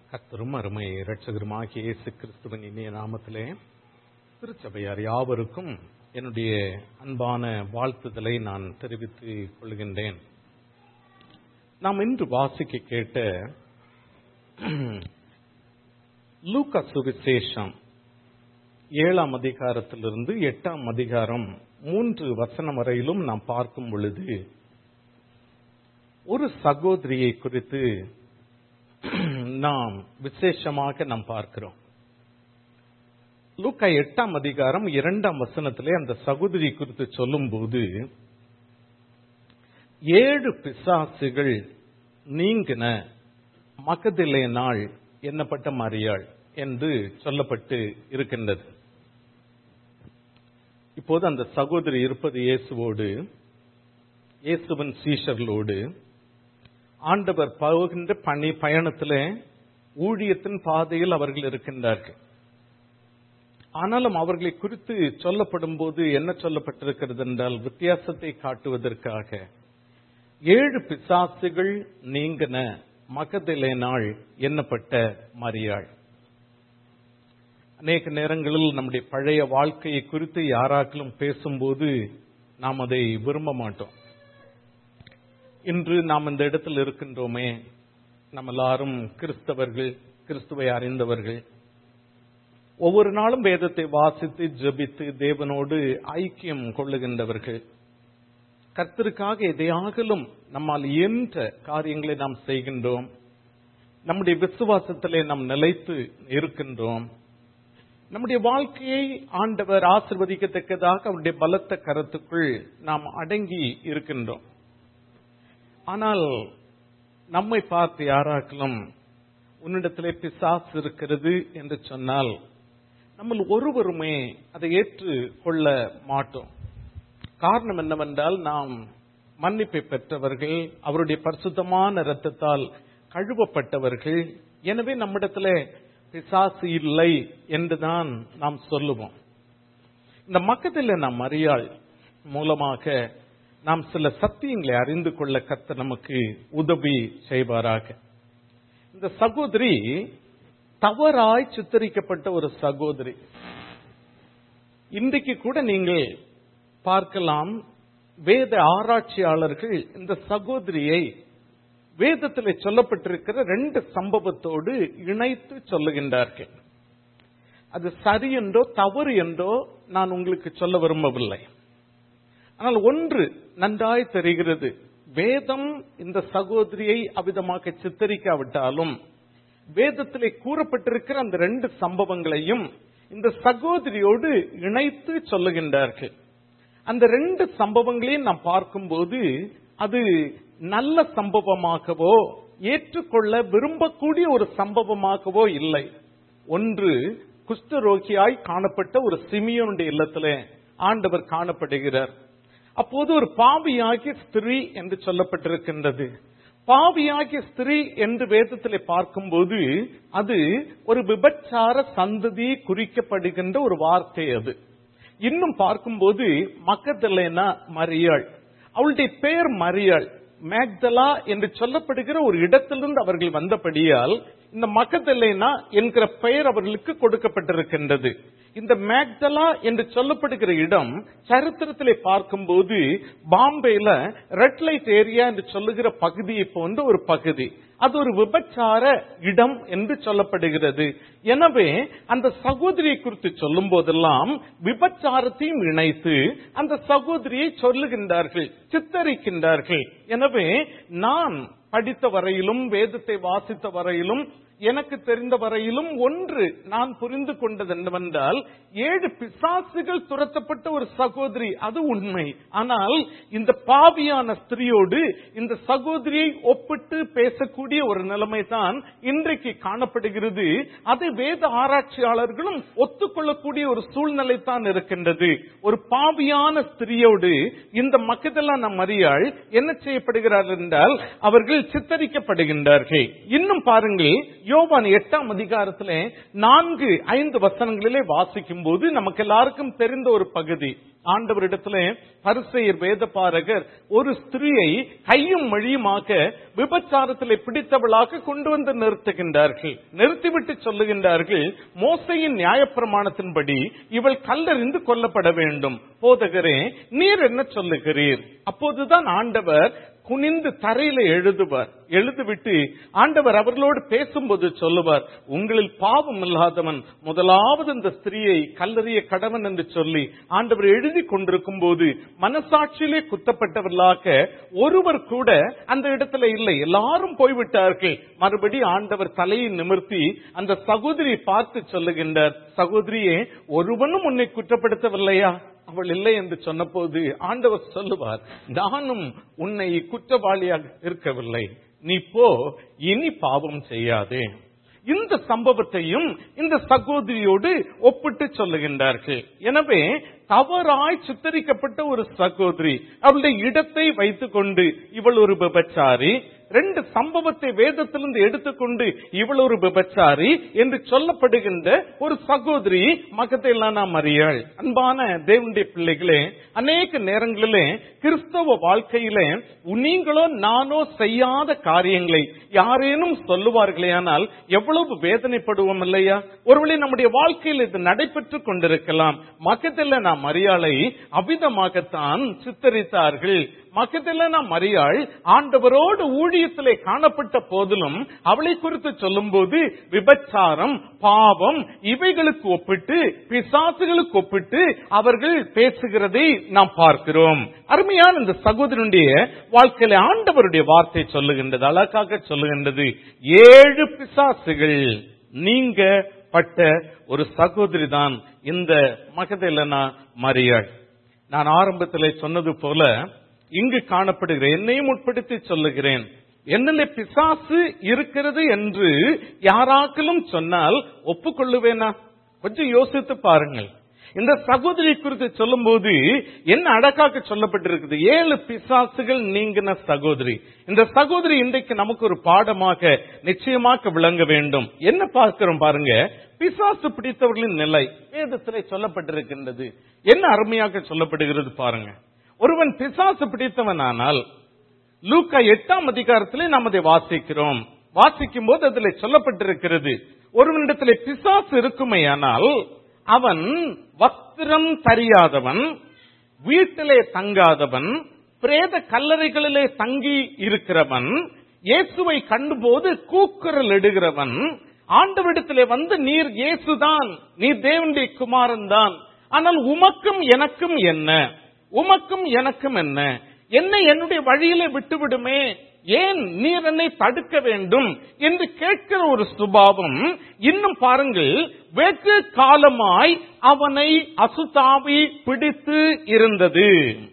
கர்த்தரும் அருமை இரட்சகருமாகிய இயேசு கிறிஸ்துவின் இனிய நாமத்திலே திருச்சபையார் யாவருக்கும் என்னுடைய அன்பான வாழ்த்துதலை நான் தெரிவித்துக் கொள்கின்றேன் நாம் இன்று வாசிக்க கேட்ட லூக்கா சுவிசேஷம் ஏழாம் அதிகாரத்திலிருந்து எட்டாம் அதிகாரம் மூன்று வசனம் வரையிலும் நாம் பார்க்கும் பொழுது ஒரு சகோதரியை குறித்து நாம் விசேஷமாக நாம் பார்க்கிறோம் லூக்கா எட்டாம் அதிகாரம் இரண்டாம் வசனத்திலே அந்த சகோதரி குறித்து சொல்லும்போது ஏழு பிசாசுகள் நீங்கின மகதிலே நாள் எண்ணப்பட்ட மரியாள் என்று சொல்லப்பட்டு இருக்கின்றது இப்போது அந்த சகோதரி இருப்பது இயேசுவோடு இயேசுவின் சீஷர்களோடு ஆண்டவர் போகின்ற பணி பயணத்தில் ஊழியத்தின் பாதையில் அவர்கள் இருக்கின்றார்கள் ஆனாலும் அவர்களை குறித்து சொல்லப்படும் போது என்ன சொல்லப்பட்டிருக்கிறது என்றால் வித்தியாசத்தை காட்டுவதற்காக ஏழு பிசாசுகள் நீங்கின மகதிலே நாள் எண்ணப்பட்ட மரியாள் அநேக நேரங்களில் நம்முடைய பழைய வாழ்க்கையை குறித்து யாராக்களும் பேசும்போது நாம் அதை விரும்ப மாட்டோம் இன்று நாம் இந்த இடத்தில் இருக்கின்றோமே நம்ம எல்லாரும் கிறிஸ்தவர்கள் கிறிஸ்துவை அறிந்தவர்கள் ஒவ்வொரு நாளும் வேதத்தை வாசித்து ஜபித்து தேவனோடு ஐக்கியம் கொள்ளுகின்றவர்கள் கர்த்தருக்காக எதையாகலும் நம்மால் இயன்ற காரியங்களை நாம் செய்கின்றோம் நம்முடைய விசுவாசத்திலே நாம் நிலைத்து இருக்கின்றோம் நம்முடைய வாழ்க்கையை ஆண்டவர் ஆசிர்வதிக்கத்தக்கதாக அவருடைய பலத்த கருத்துக்குள் நாம் அடங்கி இருக்கின்றோம் ஆனால் நம்மை பார்த்து யாராக்களும் உன்னிடத்திலே பிசாசு இருக்கிறது என்று சொன்னால் நம்ம ஒருவருமே அதை ஏற்று கொள்ள மாட்டோம் காரணம் என்னவென்றால் நாம் மன்னிப்பை பெற்றவர்கள் அவருடைய பரிசுத்தமான இரத்தத்தால் கழுவப்பட்டவர்கள் எனவே நம்மிடத்துல பிசாசு இல்லை என்றுதான் நாம் சொல்லுவோம் இந்த மக்கத்தில் நாம் அறியாள் மூலமாக நாம் சில சத்தியங்களை அறிந்து கொள்ள கத்த நமக்கு உதவி செய்வாராக இந்த சகோதரி தவறாய் சித்தரிக்கப்பட்ட ஒரு சகோதரி இன்றைக்கு கூட நீங்கள் பார்க்கலாம் வேத ஆராய்ச்சியாளர்கள் இந்த சகோதரியை வேதத்தில் சொல்லப்பட்டிருக்கிற ரெண்டு சம்பவத்தோடு இணைத்து சொல்லுகின்றார்கள் அது சரி என்றோ தவறு என்றோ நான் உங்களுக்கு சொல்ல விரும்பவில்லை ஆனால் ஒன்று நன்றாய் தெரிகிறது வேதம் இந்த சகோதரியை அவிதமாக சித்தரிக்காவிட்டாலும் வேதத்திலே கூறப்பட்டிருக்கிற அந்த ரெண்டு சம்பவங்களையும் இந்த சகோதரியோடு இணைத்து சொல்லுகின்றார்கள் அந்த ரெண்டு சம்பவங்களையும் நாம் பார்க்கும்போது அது நல்ல சம்பவமாகவோ ஏற்றுக்கொள்ள விரும்பக்கூடிய ஒரு சம்பவமாகவோ இல்லை ஒன்று குஷ்டரோகியாய் காணப்பட்ட ஒரு சிமியோனுடைய இல்லத்திலே ஆண்டவர் காணப்படுகிறார் அப்போது ஒரு பாவியாகிய ஸ்திரீ என்று சொல்லப்பட்டிருக்கின்றது பாவியாகிய ஸ்திரீ என்று வேதத்தில் பார்க்கும்போது அது ஒரு விபச்சார சந்ததி குறிக்கப்படுகின்ற ஒரு வார்த்தை அது இன்னும் பார்க்கும்போது மக்கதலேனா மரியாள் அவளுடைய பெயர் மரியாள் மேக்தலா என்று சொல்லப்படுகிற ஒரு இடத்திலிருந்து அவர்கள் வந்தபடியால் இந்த மக்கதலேனா என்கிற பெயர் அவர்களுக்கு கொடுக்கப்பட்டிருக்கின்றது இந்த மேக்தலா என்று சொல்லப்படுகிற இடம் சரித்திரத்திலே பார்க்கும்போது பாம்பேல ரெட் லைட் ஏரியா என்று சொல்லுகிற பகுதியை போன்ற ஒரு பகுதி அது ஒரு விபச்சார இடம் என்று சொல்லப்படுகிறது எனவே அந்த சகோதரியை குறித்து சொல்லும் போதெல்லாம் விபச்சாரத்தையும் இணைத்து அந்த சகோதரியை சொல்லுகின்றார்கள் சித்தரிக்கின்றார்கள் எனவே நான் படித்த வரையிலும் வேதத்தை வாசித்த வரையிலும் எனக்கு தெரிந்த வரையிலும் ஒன்று நான் புரிந்து கொண்டது என்னவென்றால் ஏழு பிசாசுகள் துரத்தப்பட்ட ஒரு சகோதரி அது உண்மை ஆனால் இந்த பாவியான ஸ்திரியோடு இந்த சகோதரியை ஒப்பிட்டு பேசக்கூடிய ஒரு நிலைமை தான் இன்றைக்கு காணப்படுகிறது அதை வேத ஆராய்ச்சியாளர்களும் ஒத்துக்கொள்ளக்கூடிய ஒரு சூழ்நிலை தான் இருக்கின்றது ஒரு பாவியான ஸ்திரியோடு இந்த மக்கதெல்லாம் நம் அறியாள் என்ன செய்யப்படுகிறார் என்றால் அவர்கள் அவர்கள் சித்தரிக்கப்படுகின்றார்கள் இன்னும் பாருங்கள் யோவான் எட்டாம் அதிகாரத்திலே நான்கு ஐந்து வசனங்களிலே வாசிக்கும் போது நமக்கு எல்லாருக்கும் தெரிந்த ஒரு பகுதி ஆண்டவரிடத்திலே பரிசெயர் வேதபாரகர் ஒரு ஸ்திரியை கையும் மொழியுமாக விபச்சாரத்திலே பிடித்தவளாக கொண்டு வந்து நிறுத்துகின்றார்கள் நிறுத்திவிட்டு சொல்லுகின்றார்கள் மோசையின் நியாயப்பிரமாணத்தின்படி இவள் கல்லறிந்து கொல்லப்பட வேண்டும் போதகரே நீர் என்ன சொல்லுகிறீர் அப்போதுதான் ஆண்டவர் குனிந்து தரையில எழுதுவார் எழுதிவிட்டு ஆண்டவர் அவர்களோடு பேசும்போது சொல்லுவார் உங்களில் பாவம் இல்லாதவன் முதலாவது இந்த ஸ்திரீயை கல்லறிய கடவன் என்று சொல்லி ஆண்டவர் எழுதி கொண்டிருக்கும் போது மனசாட்சியிலே குத்தப்பட்டவர்களாக ஒருவர் கூட அந்த இடத்துல இல்லை எல்லாரும் போய்விட்டார்கள் மறுபடி ஆண்டவர் தலையை நிமிர்த்தி அந்த சகோதரியை பார்த்து சொல்லுகின்றார் சகோதரியே ஒருவனும் உன்னை குற்றப்படுத்தவில்லையா அவள் இல்லை என்று சொன்னபோது ஆண்டவர் சொல்லுவார் நானும் உன்னை குற்றவாளியாக இருக்கவில்லை நீ போ இனி பாவம் செய்யாதே இந்த சம்பவத்தையும் இந்த சகோதரியோடு ஒப்பிட்டு சொல்லுகின்றார்கள் எனவே தவறாய் சித்தரிக்கப்பட்ட ஒரு சகோதரி அவளுடைய இடத்தை வைத்துக்கொண்டு இவள் ஒரு விபச்சாரி ரெண்டு சம்பவத்தை வேதத்திலிருந்து எடுத்துக்கொண்டு இவள் ஒரு விபச்சாரி என்று சொல்லப்படுகின்ற ஒரு சகோதரி மகத்தேலானா மரியாள் அன்பான தேவனுடைய பிள்ளைகளே அநேக நேரங்களிலே கிறிஸ்தவ வாழ்க்கையிலே நீங்களோ நானோ செய்யாத காரியங்களை யாரேனும் சொல்லுவார்களே ஆனால் எவ்வளவு வேதனைப்படுவோம் இல்லையா ஒருவேளை நம்முடைய வாழ்க்கையில் இது நடைபெற்றுக் கொண்டிருக்கலாம் மக்கத்தில் நாம் மரியாளை அவிதமாகத்தான் சித்தரித்தார்கள் மக்கத்தில் நாம் மரியாள் ஆண்டவரோடு ஊழியத்திலே காணப்பட்ட போதிலும் அவளை குறித்து சொல்லும்போது விபச்சாரம் பாவம் இவைகளுக்கு ஒப்பிட்டு பிசாசுகளுக்கு ஒப்பிட்டு அவர்கள் பேசுகிறதை நாம் பார்க்கிறோம் அருமையான இந்த சகோதரனுடைய வாழ்க்கையில ஆண்டவருடைய வார்த்தை சொல்லுகின்றது அழகாக சொல்லுகின்றது ஏழு பிசாசுகள் நீங்க பட்ட ஒரு சகோதரி தான் இந்த மகதேலனா மரியாள் நான் ஆரம்பத்தில் சொன்னது போல இங்கு காணப்படுகிற என்னையும் உட்படுத்தி சொல்லுகிறேன் என்னிலே பிசாசு இருக்கிறது என்று யாராக்கிலும் சொன்னால் ஒப்புக்கொள்ளுவேனா கொஞ்சம் யோசித்து பாருங்கள் இந்த சகோதரி குறித்து சொல்லும்போது என்ன அடக்காக சொல்லப்பட்டிருக்குது ஏழு பிசாசுகள் நீங்கின சகோதரி இந்த சகோதரி இன்றைக்கு நமக்கு ஒரு பாடமாக நிச்சயமாக விளங்க வேண்டும் என்ன பார்க்கிறோம் பாருங்க பிசாசு பிடித்தவர்களின் நிலை வேதத்திலே சொல்லப்பட்டிருக்கின்றது என்ன அருமையாக சொல்லப்படுகிறது பாருங்க ஒருவன் பிசாசு பிடித்தவனானால் லூக்கா எட்டாம் அதிகாரத்திலே நாம் அதை வாசிக்கிறோம் வாசிக்கும் போது அதில் சொல்லப்பட்டிருக்கிறது ஒருவனிடத்திலே பிசாசு இருக்குமையானால் அவன் வஸ்திரம் தரியாதவன் வீட்டிலே தங்காதவன் பிரேத கல்லறைகளிலே தங்கி இருக்கிறவன் இயேசுவை கண்டுபோது கூக்குரல் இடுகிறவன் ஆண்டவரிடத்திலே வந்து நீர் இயேசுதான் நீர் தேவனுடைய குமாரன் தான் ஆனால் உமக்கும் எனக்கும் என்ன உமக்கும் எனக்கும் என்ன என்னை என்னுடைய வழியிலே விட்டுவிடுமே ஏன் நீர் என்னை தடுக்க வேண்டும் என்று கேட்கிற ஒரு சுபாவம் இன்னும் பாருங்கள் வெகு காலமாய் அவனை அசுதாவி பிடித்து இருந்தது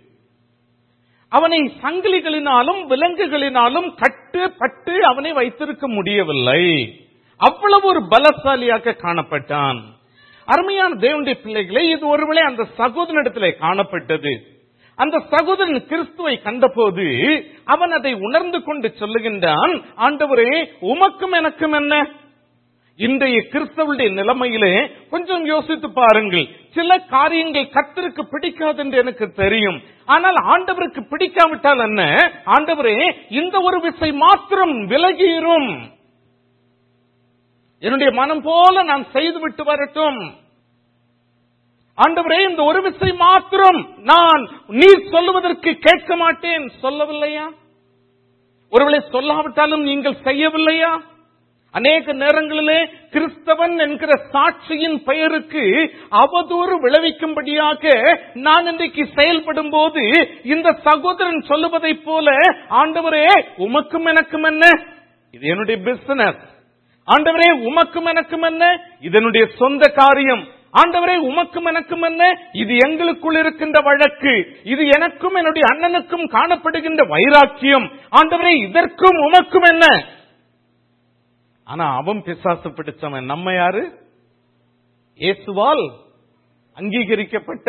அவனை சங்கிலிகளினாலும் விலங்குகளினாலும் கட்டு பட்டு அவனை வைத்திருக்க முடியவில்லை அவ்வளவு ஒரு பலசாலியாக காணப்பட்டான் அருமையான தேவனுடைய பிள்ளைகளே இது ஒருவேளை அந்த சகோதரனிடத்திலே காணப்பட்டது அந்த சகோதரன் கிறிஸ்துவை கண்டபோது அவன் அதை உணர்ந்து கொண்டு சொல்லுகின்றான் ஆண்டவரே உமக்கும் எனக்கும் என்ன இன்றைய கிறிஸ்தவனுடைய நிலைமையிலே கொஞ்சம் யோசித்து பாருங்கள் சில காரியங்கள் கத்தருக்கு பிடிக்காது என்று எனக்கு தெரியும் ஆனால் ஆண்டவருக்கு பிடிக்காவிட்டால் என்ன ஆண்டவரே இந்த ஒரு விசை மாத்திரம் விலகிரும் என்னுடைய மனம் போல நான் செய்துவிட்டு வரட்டும் ஆண்டவரே இந்த ஒரு விசை மாத்திரம் நான் நீ சொல்லுவதற்கு கேட்க மாட்டேன் சொல்லவில்லையா ஒருவேளை சொல்லாவிட்டாலும் நீங்கள் செய்யவில்லையா அநேக நேரங்களிலே கிறிஸ்தவன் என்கிற சாட்சியின் பெயருக்கு அவதூறு விளைவிக்கும்படியாக நான் இன்றைக்கு செயல்படும் போது இந்த சகோதரன் சொல்லுவதைப் போல ஆண்டவரே உமக்கும் எனக்கும் என்ன இது என்னுடைய பிசினஸ் ஆண்டவரே உமக்கும் எனக்கும் என்ன இதனுடைய சொந்த காரியம் ஆண்டவரே உமக்கும் எனக்கும் என்ன இது எங்களுக்குள் இருக்கின்ற வழக்கு இது எனக்கும் என்னுடைய அண்ணனுக்கும் காணப்படுகின்ற வைராக்கியம் ஆண்டவரே இதற்கும் உமக்கும் என்ன ஆனா அவன் பிசாசு பிடிச்சவன் நம்ம யாரு இயேசுவால் அங்கீகரிக்கப்பட்ட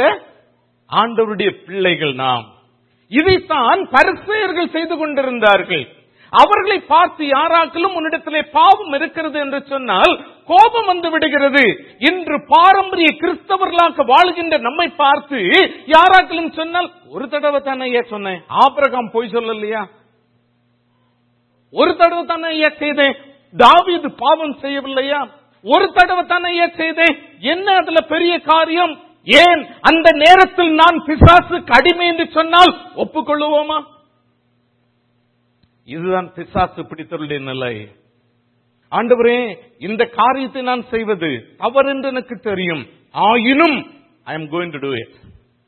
ஆண்டவருடைய பிள்ளைகள் நாம் இதைத்தான் பரிசெயர்கள் செய்து கொண்டிருந்தார்கள் அவர்களை பார்த்து யாராக்களும் உன்னிடத்திலே பாவம் இருக்கிறது என்று சொன்னால் கோபம் வந்து விடுகிறது இன்று பாரம்பரிய கிறிஸ்தவர்களாக வாழ்கின்ற நம்மை பார்த்து யாராக்களும் சொன்னால் ஒரு தடவை தானே ஐயா சொன்னேன் ஆபிரகாம் போய் சொல்லலையா ஒரு தடவை தானே ஐயா செய்தேன் தாவீது பாவம் செய்யவில்லையா ஒரு தடவை தானே ஐயா செய்தேன் என்ன அதுல பெரிய காரியம் ஏன் அந்த நேரத்தில் நான் பிசாசுக்கு அடிமை என்று சொன்னால் ஒப்புக்கொள்ளுவோமா இதுதான் பிசாசு பிடித்தவருடைய நிலை ஆண்டவரே இந்த காரியத்தை நான் செய்வது தவறு என்று எனக்கு தெரியும் ஆயினும் I am going to do it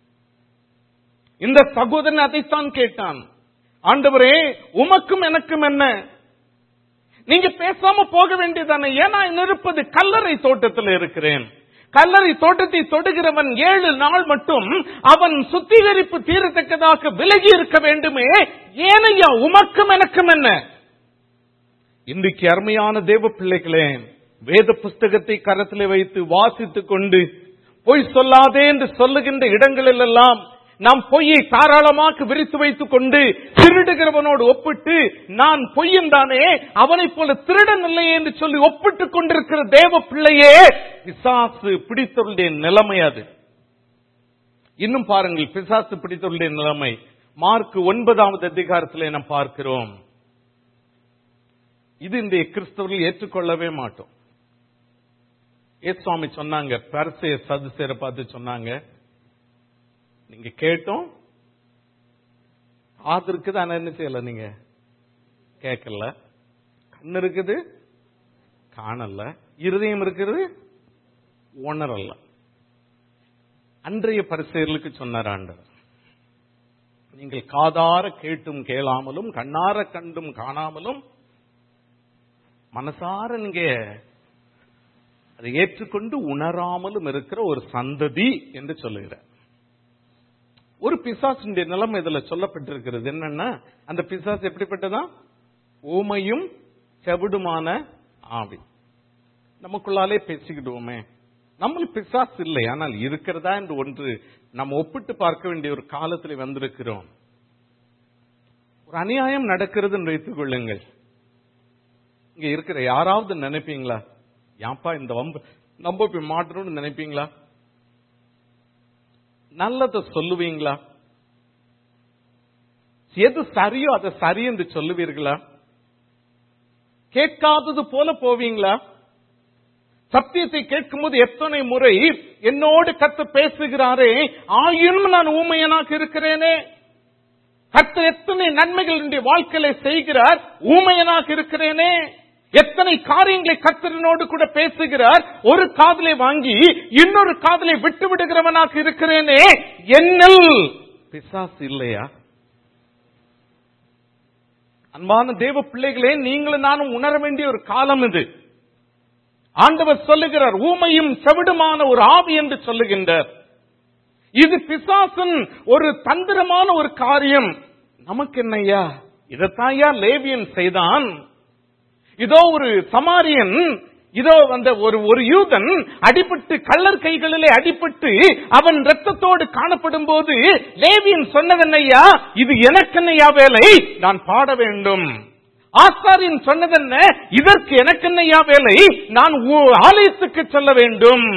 இந்த சகோதரன் அதைத்தான் கேட்டான் ஆண்டவரே உமக்கும் எனக்கும் என்ன நீங்க பேசாம போக வேண்டியதானே ஏன்னா இருப்பது கல்லறை தோட்டத்தில் இருக்கிறேன் கல்லறை தோட்டத்தை தொடுகிறவன் ஏழு நாள் மட்டும் அவன் சுத்திகரிப்பு தீரத்தக்கதாக விலகி இருக்க வேண்டுமே ஏனையா உமக்கும் எனக்கும் என்ன இன்றைக்கு அருமையான தேவ பிள்ளைகளே வேத புஸ்தகத்தை கரத்திலே வைத்து வாசித்துக் கொண்டு பொய் சொல்லாதே என்று சொல்லுகின்ற இடங்களில் எல்லாம் நாம் பொய்யை தாராளமாக விரித்து வைத்துக் கொண்டு திருடுகிறவனோடு ஒப்பிட்டு நான் பொய்யன் தானே அவனைப் போல திருடன் இல்லையே என்று சொல்லி ஒப்பிட்டுக் கொண்டிருக்கிற தேவ பிள்ளையே பிசாசு பிடித்தவருடைய நிலைமை அது இன்னும் பாருங்கள் பிசாசு பிடித்தவருடைய நிலைமை மார்க் ஒன்பதாவது அதிகாரத்திலே நாம் பார்க்கிறோம் இது இந்த கிறிஸ்தவர்கள் ஏற்றுக்கொள்ளவே மாட்டோம் ஏ சுவாமி சொன்னாங்க பரிசைய சதுசேர பார்த்து சொன்னாங்க நீங்க கேட்டோம் காது இருக்குது ஆனா என்ன செய்யல நீங்க கேட்கல கண்ணு இருக்குது காணல இருதயம் இருக்கிறது உணரல அன்றைய பரிசெயர்களுக்கு சொன்னார் ஆண்டவர் நீங்கள் காதார கேட்டும் கேளாமலும் கண்ணார கண்டும் காணாமலும் மனசார நீங்க அதை ஏற்றுக்கொண்டு உணராமலும் இருக்கிற ஒரு சந்ததி என்று சொல்லுகிறார் ஒரு பிசாசுடைய நிலைமை இதுல சொல்லப்பட்டிருக்கிறது என்னன்னா அந்த பிசாசு எப்படிப்பட்டதா ஊமையும் செவிடுமான ஆவி நமக்குள்ளாலே பேசிக்கிடுவோமே நம்ம பிசாசு இல்லை ஆனால் இருக்கிறதா என்று ஒன்று நம்ம ஒப்பிட்டு பார்க்க வேண்டிய ஒரு காலத்தில் வந்திருக்கிறோம் ஒரு அநியாயம் நடக்கிறது என்று வைத்துக் கொள்ளுங்கள் இங்க இருக்கிற யாராவது நினைப்பீங்களா ஏன்பா இந்த வம்பு நம்ம போய் மாட்டணும்னு நினைப்பீங்களா நல்லதை சொல்லுவீங்களா எது சரியோ அதை சரி என்று சொல்லுவீர்களா கேட்காதது போல போவீங்களா சத்தியத்தை கேட்கும்போது எத்தனை முறை என்னோடு கத்து பேசுகிறாரே ஆயினும் நான் ஊமையனாக இருக்கிறேனே கத்து எத்தனை நன்மைகள் என்னுடைய வாழ்க்கையில செய்கிறார் ஊமையனாக இருக்கிறேனே எத்தனை காரியங்களை கத்தரனோடு கூட பேசுகிறார் ஒரு காதலை வாங்கி இன்னொரு காதலை விட்டு விடுகிறவனாக இருக்கிறேனே என்னல் பிசாசு இல்லையா அன்பான தேவ பிள்ளைகளே நீங்களும் நானும் உணர வேண்டிய ஒரு காலம் இது ஆண்டவர் சொல்லுகிறார் ஊமையும் செவிடுமான ஒரு ஆவி என்று சொல்லுகின்றார் இது பிசாசன் ஒரு தந்திரமான ஒரு காரியம் நமக்கு என்னையா இதைத்தான் ஐயா லேவியன் செய்தான் இதோ ஒரு சமாரியன் இதோ அந்த ஒரு ஒரு யூதன் அடிபட்டு கள்ளர் கைகளிலே அடிபட்டு அவன் ரத்தத்தோடு காணப்படும் போது லேவியன் சொன்னதென்னையா இது எனக்கென்னையா வேலை நான் பாட வேண்டும் ஆசாரியன் சொன்னதென்ன இதற்கு எனக்கென்னையா வேலை நான் ஊ- ஆலயத்துக்கு செல்ல வேண்டும்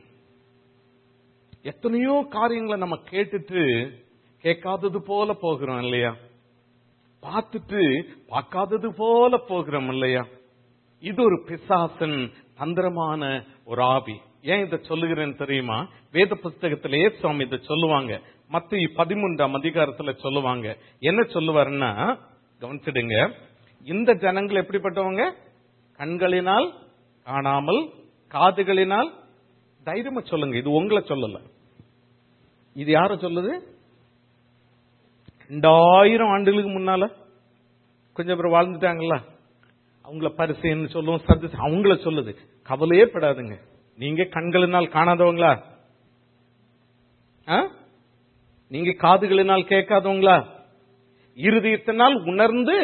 எத்தனையோ காரியங்களை நம்ம கேட்டுட்டு கேட்காதது போல போகிறோம் இல்லையா பார்த்துட்டு பார்க்காதது போல போகிறோம் இல்லையா இது ஒரு பிசாசன் தந்திரமான ஒரு ஆவி ஏன் இதை சொல்லுகிறேன்னு தெரியுமா வேத புஸ்தகத்திலே சுவாமி இதை சொல்லுவாங்க மத்த பதிமூன்றாம் அதிகாரத்துல சொல்லுவாங்க என்ன சொல்லுவாருன்னா கவனிச்சிடுங்க இந்த ஜனங்கள் எப்படிப்பட்டவங்க கண்களினால் காணாமல் காதுகளினால் தைரியமா சொல்லுங்க இது உங்களை சொல்லல இது யார சொல்லுது ரெண்டாயிரம் ஆண்டுகளுக்கு முன்னால கொஞ்சம் பேர் வாழ்ந்துட்டாங்கல்ல அவங்கள பரிசைன்னு சொல்லுவோம் சத்து அவங்கள சொல்லுது கவலையே படாதுங்க நீங்க கண்களினால் காணாதவங்களா ஆ? நீங்க காதுகளினால் கேட்காதவங்களா இருதயத்தினால் உணர்ந்து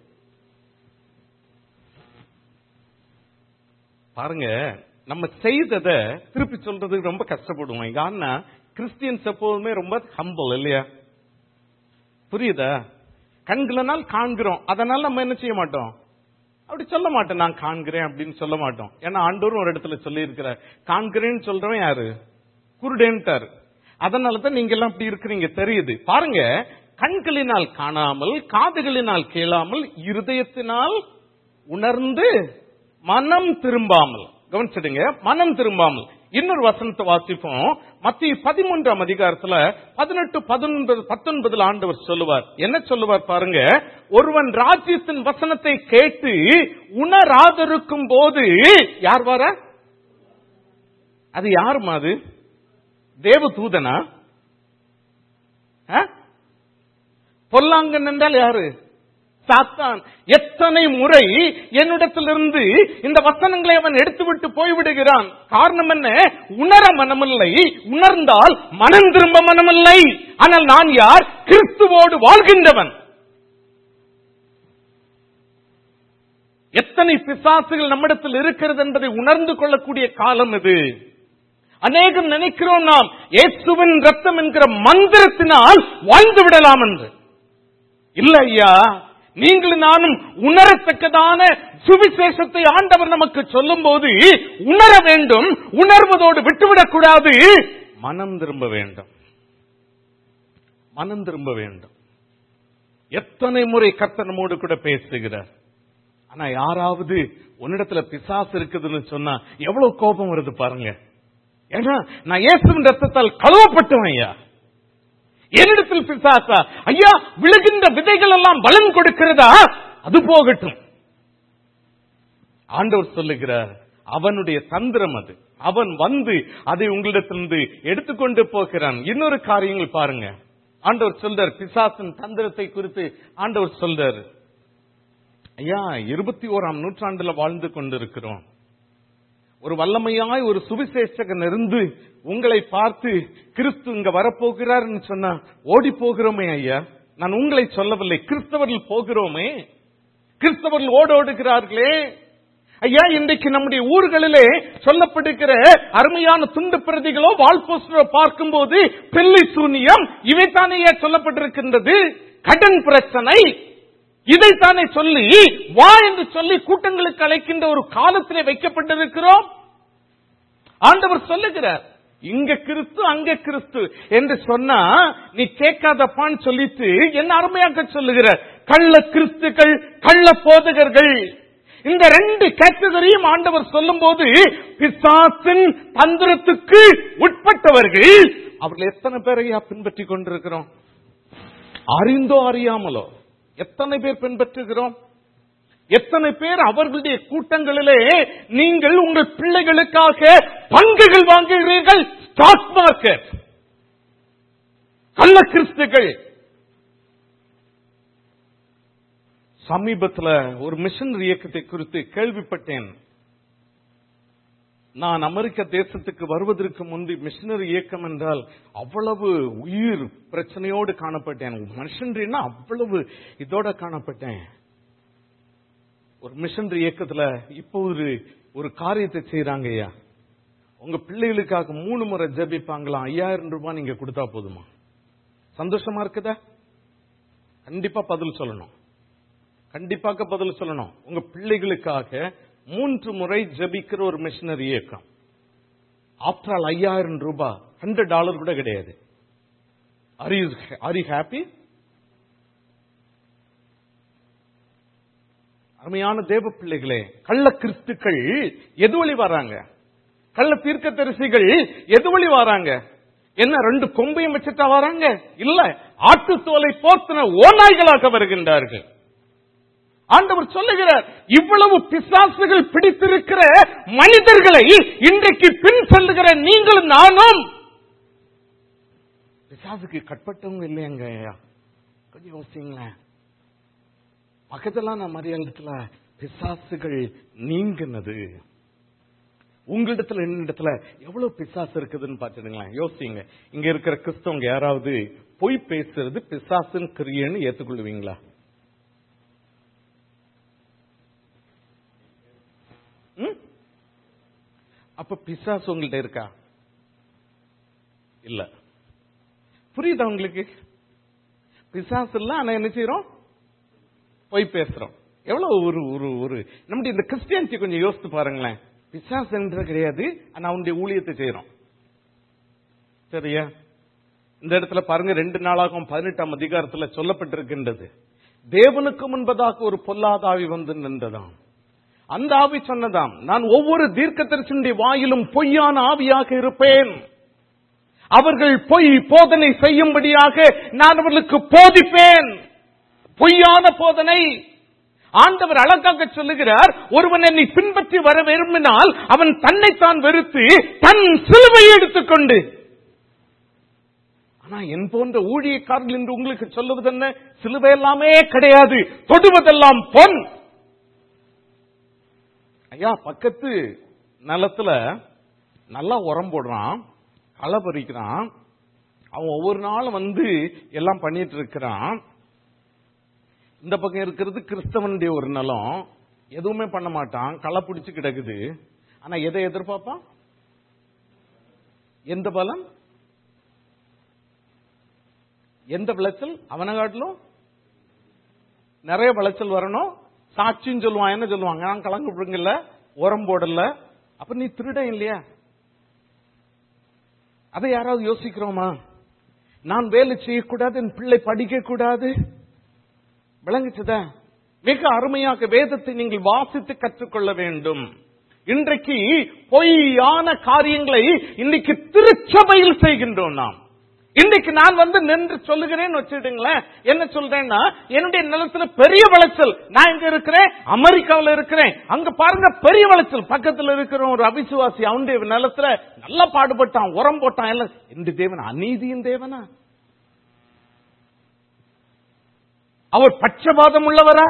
பாருங்க நம்ம செய்ததை திருப்பி சொல்றதுக்கு ரொம்ப கஷ்டப்படுவோம் காரணம் கிறிஸ்டியன்ஸ் எப்போதுமே ரொம்ப ஹம்பிள் இல்லையா புரியுதா கண்களினால் காண்கிறோம் அதனால நம்ம என்ன செய்ய மாட்டோம் அப்படி சொல்ல மாட்டோம் நான் காண்கிறேன் அப்படின்னு சொல்ல மாட்டோம் ஏன்னா ஆண்டவரும் ஒரு இடத்துல சொல்லி இருக்கிறார் காண்கிறேன்னு சொல்றவன் யாரு குருடேன்ட்டாரு அதனால தான் நீங்க எல்லாம் இப்படி இருக்கிறீங்க தெரியுது பாருங்க கண்களினால் காணாமல் காதுகளினால் கேளாமல் இருதயத்தினால் உணர்ந்து மனம் திரும்பாமல் கவனிச்சிடுங்க மனம் திரும்பாமல் இன்னொரு வசனத்தை வாசிப்போம் மத்திய பதிமூன்றாம் அதிகாரத்துல பதினெட்டு பதினொன்பது பத்தொன்பதுல ஆண்டவர் சொல்லுவார் என்ன சொல்லுவார் பாருங்க ஒருவன் ராஜ்யத்தின் வசனத்தை கேட்டு உணராதிருக்கும் போது யார் வர அது யாருமா அது தேவ தூதனா பொல்லாங்கன் என்றால் யாரு சாத்தான் எத்தனை முறை என்னிடத்திலிருந்து இந்த வசனங்களை அவன் எடுத்துவிட்டு போய்விடுகிறான் காரணம் என்ன உணர மனமில்லை உணர்ந்தால் மனம் திரும்ப மனமில்லை ஆனால் நான் யார் கிறிஸ்துவோடு வாழ்கின்றவன் எத்தனை பிசாசுகள் நம்மிடத்தில் இருக்கிறது என்பதை உணர்ந்து கொள்ளக்கூடிய காலம் இது அநேகம் நினைக்கிறோம் நாம் இயேசுவின் ரத்தம் என்கிற மந்திரத்தினால் வாழ்ந்து விடலாம் என்று இல்ல ஐயா நீங்களும் நானும் உணரத்தக்கதான சுவிசேஷத்தை ஆண்டவர் நமக்கு சொல்லும் போது உணர வேண்டும் உணர்வதோடு விட்டுவிடக் கூடாது மனம் திரும்ப வேண்டும் மனம் திரும்ப வேண்டும் எத்தனை முறை கர்த்தர் நம்மோடு கூட பேசுகிறார் ஆனா யாராவது உன்னிடத்துல பிசாசு இருக்குதுன்னு சொன்னா எவ்வளவு கோபம் வருது பாருங்க ஏன்னா நான் இயேசுவின் ரத்தத்தால் கழுவப்பட்டவன் ஐயா என்னிடத்தில் பிசாசா ஐயா விழுகின்ற விதைகள் எல்லாம் பலன் கொடுக்கிறதா அது போகட்டும் ஆண்டவர் சொல்லுகிறார் அவனுடைய தந்திரம் அது அவன் வந்து அதை உங்களிடத்திலிருந்து எடுத்துக்கொண்டு போகிறான் இன்னொரு காரியங்கள் பாருங்க ஆண்டவர் சொல்றார் பிசாசின் தந்திரத்தை குறித்து ஆண்டவர் சொல்றார் ஐயா இருபத்தி ஓராம் நூற்றாண்டுல வாழ்ந்து கொண்டிருக்கிறோம் ஒரு வல்லமையாய் ஒரு சுவிசேஷகன் இருந்து உங்களை பார்த்து கிறிஸ்து இங்க வரப்போகிறார்னு சொன்னா ஓடி போகிறோமே ஐயா நான் உங்களை சொல்லவில்லை கிறிஸ்தவர்கள் போகிறோமே கிறிஸ்தவர்கள் ஓடோடுகிறார்களே ஐயா இன்றைக்கு நம்முடைய ஊர்களிலே சொல்லப்படுகிற அருமையான துண்டு பிரதிகளோ வால் போஸ்டரோ பார்க்கும்போது பிள்ளை சூனியம் இவைத்தானே சொல்லப்பட்டிருக்கின்றது கடன் பிரச்சனை இதைத்தானே சொல்லி வா என்று சொல்லி கூட்டங்களுக்கு அழைக்கின்ற ஒரு காலத்திலே வைக்கப்பட்டிருக்கிறோம் ஆண்டவர் சொல்லுகிறார் இங்க கிறிஸ்து அங்க கிறிஸ்து என்று சொன்னா நீ கேட்காதப்பான்னு சொல்லிட்டு என்ன அருமையாக சொல்லுகிறார் கள்ள கிறிஸ்துக்கள் கள்ள போதகர்கள் இந்த ரெண்டு கேட்டகரியும் ஆண்டவர் சொல்லும் போது பிசாசின் தந்திரத்துக்கு உட்பட்டவர்கள் அவர்கள் எத்தனை பேரையா பின்பற்றி கொண்டிருக்கிறோம் அறிந்தோ அறியாமலோ எத்தனை பேர் பின்பற்றுகிறோம் எத்தனை பேர் அவர்களுடைய கூட்டங்களிலே நீங்கள் உங்கள் பிள்ளைகளுக்காக பங்குகள் வாங்குகிறீர்கள் ஸ்டாக் மார்க்கெட் கள்ள கிறிஸ்துகள் சமீபத்தில் ஒரு மிஷனரி இயக்கத்தை குறித்து கேள்விப்பட்டேன் நான் அமெரிக்க தேசத்துக்கு வருவதற்கு முன்பு மிஷனரி இயக்கம் என்றால் அவ்வளவு உயிர் பிரச்சனையோடு காணப்பட்டேன் மிஷனரினா அவ்வளவு இதோட காணப்பட்டேன் ஒரு மிஷனரி இயக்கத்துல இப்போ ஒரு ஒரு காரியத்தை செய்யறாங்க ஐயா உங்க பிள்ளைகளுக்காக மூணு முறை ஜபிப்பாங்களாம் ஐயாயிரம் ரூபாய் நீங்க கொடுத்தா போதுமா சந்தோஷமா இருக்குதா கண்டிப்பா பதில் சொல்லணும் கண்டிப்பாக பதில் சொல்லணும் உங்க பிள்ளைகளுக்காக மூன்று முறை ஜபிக்கிற ஒரு மிஷனரி இயக்கம் ஆஃப்டர் ஆல் ஐயாயிரம் ரூபாய் ஹண்ட்ரட் டாலர் கூட கிடையாது are you are you happy அருமையான தேவ பிள்ளைகளே கள்ள கிறிஸ்துக்கள் எது வழி வராங்க கள்ள தீர்க்க தரிசிகள் எது வழி வராங்க என்ன ரெண்டு கொம்பையும் வச்சுட்டா வராங்க இல்ல ஆட்டு தோலை போர்த்தின ஓநாய்களாக வருகின்றார்கள் ஆண்டவர் சொல்லுகிறார் இவ்வளவு பிசாசுகள் பிடித்திருக்கிற மனிதர்களை இன்றைக்கு பின் செல்லுகிற நீங்களும் நானும் பிசாசுக்கு கட்பட்டவங்க இல்லையாங்க ஐயா கொஞ்சம் யோசிங்களேன் பக்கத்துல நான் மரியாதத்துல பிசாசுகள் நீங்கினது உங்களிடத்துல என்னிடத்துல எவ்வளவு பிசாசு இருக்குதுன்னு பாத்துடுங்களேன் யோசிங்க இங்க இருக்கிற கிறிஸ்தவங்க யாராவது பொய் பேசுறது பிசாசுன்னு கிரியன்னு ஏத்துக்கொள்வீங்களா ம்? அப்ப பிசாசு உங்கள்ட்ட இருக்கா இல்ல புரியுதா உங்களுக்கு பிசாசு இல்ல ஆனா என்ன செய்யறோம் பொய் பேசுறோம் எவ்வளவு ஒரு ஒரு ஒரு நம்முடைய இந்த கிறிஸ்டியானிட்டி கொஞ்சம் யோசித்து பாருங்களேன் பிசாஸ் என்ற கிடையாது ஆனா அவனுடைய ஊழியத்தை செய்யறோம் சரியா இந்த இடத்துல பாருங்க ரெண்டு நாளாகவும் பதினெட்டாம் அதிகாரத்துல சொல்லப்பட்டிருக்கின்றது தேவனுக்கு முன்பதாக ஒரு பொல்லாதாவி வந்து நின்றதாம் அந்த ஆவி சொன்னதாம் நான் ஒவ்வொரு தீர்க்கதரிசனுடைய வாயிலும் பொய்யான ஆவியாக இருப்பேன் அவர்கள் பொய் போதனை செய்யும்படியாக நான் அவர்களுக்கு போதிப்பேன் பொய்யான போதனை ஆண்டவர் அழகாக சொல்லுகிறார் ஒருவன் என்னை பின்பற்றி வர விரும்பினால் அவன் தன்னைத்தான் வெறுத்து தன் சிலுவையை எடுத்துக்கொண்டு ஆனா என் போன்ற ஊழியக்காரர்கள் என்று உங்களுக்கு சொல்லுவது என்ன சிலுவை எல்லாமே கிடையாது தொடுவதெல்லாம் பொன் ஐயா பக்கத்து நிலத்துல நல்லா உரம் போடுறான் களை பறிக்கிறான் அவன் ஒவ்வொரு நாளும் வந்து எல்லாம் பண்ணிட்டு இருக்கிறான் இந்த பக்கம் இருக்கிறது கிறிஸ்தவனுடைய ஒரு நிலம் எதுவுமே பண்ண மாட்டான் களை பிடிச்சு கிடக்குது ஆனா எதை எதிர்பார்ப்பான் எந்த பலன் எந்த விளைச்சல் அவனை காட்டிலும் நிறைய விளைச்சல் வரணும் சாட்சின்னு சொல்லுவான் என்ன சொல்லுவாங்க நான் கலங்கு பிடுங்கல உரம் போடல அப்ப நீ திருடன் இல்லையா அதை யாராவது யோசிக்கிறோமா நான் வேலை செய்யக்கூடாது என் பிள்ளை படிக்க கூடாது விளங்குச்சதா மிக அருமையாக வேதத்தை நீங்கள் வாசித்து கற்றுக்கொள்ள வேண்டும் இன்றைக்கு பொய்யான காரியங்களை இன்னைக்கு திருச்சபையில் செய்கின்றோம் நாம் இன்னைக்கு நான் வந்து நின்று சொல்லுகிறேன்னு வச்சுடுங்களேன் என்ன சொல்றேன்னா என்னுடைய நிலத்துல பெரிய விளைச்சல் நான் இங்க இருக்கிறேன் அமெரிக்காவில் இருக்கிறேன் அங்க பாருங்க பெரிய விளைச்சல் பக்கத்துல இருக்கிற ஒரு அபிசுவாசி அவனுடைய நிலத்துல நல்லா பாடுபட்டான் உரம் போட்டான் எல்லாம் இந்த தேவன் அநீதியின் தேவனா அவர் பட்சபாதம் உள்ளவரா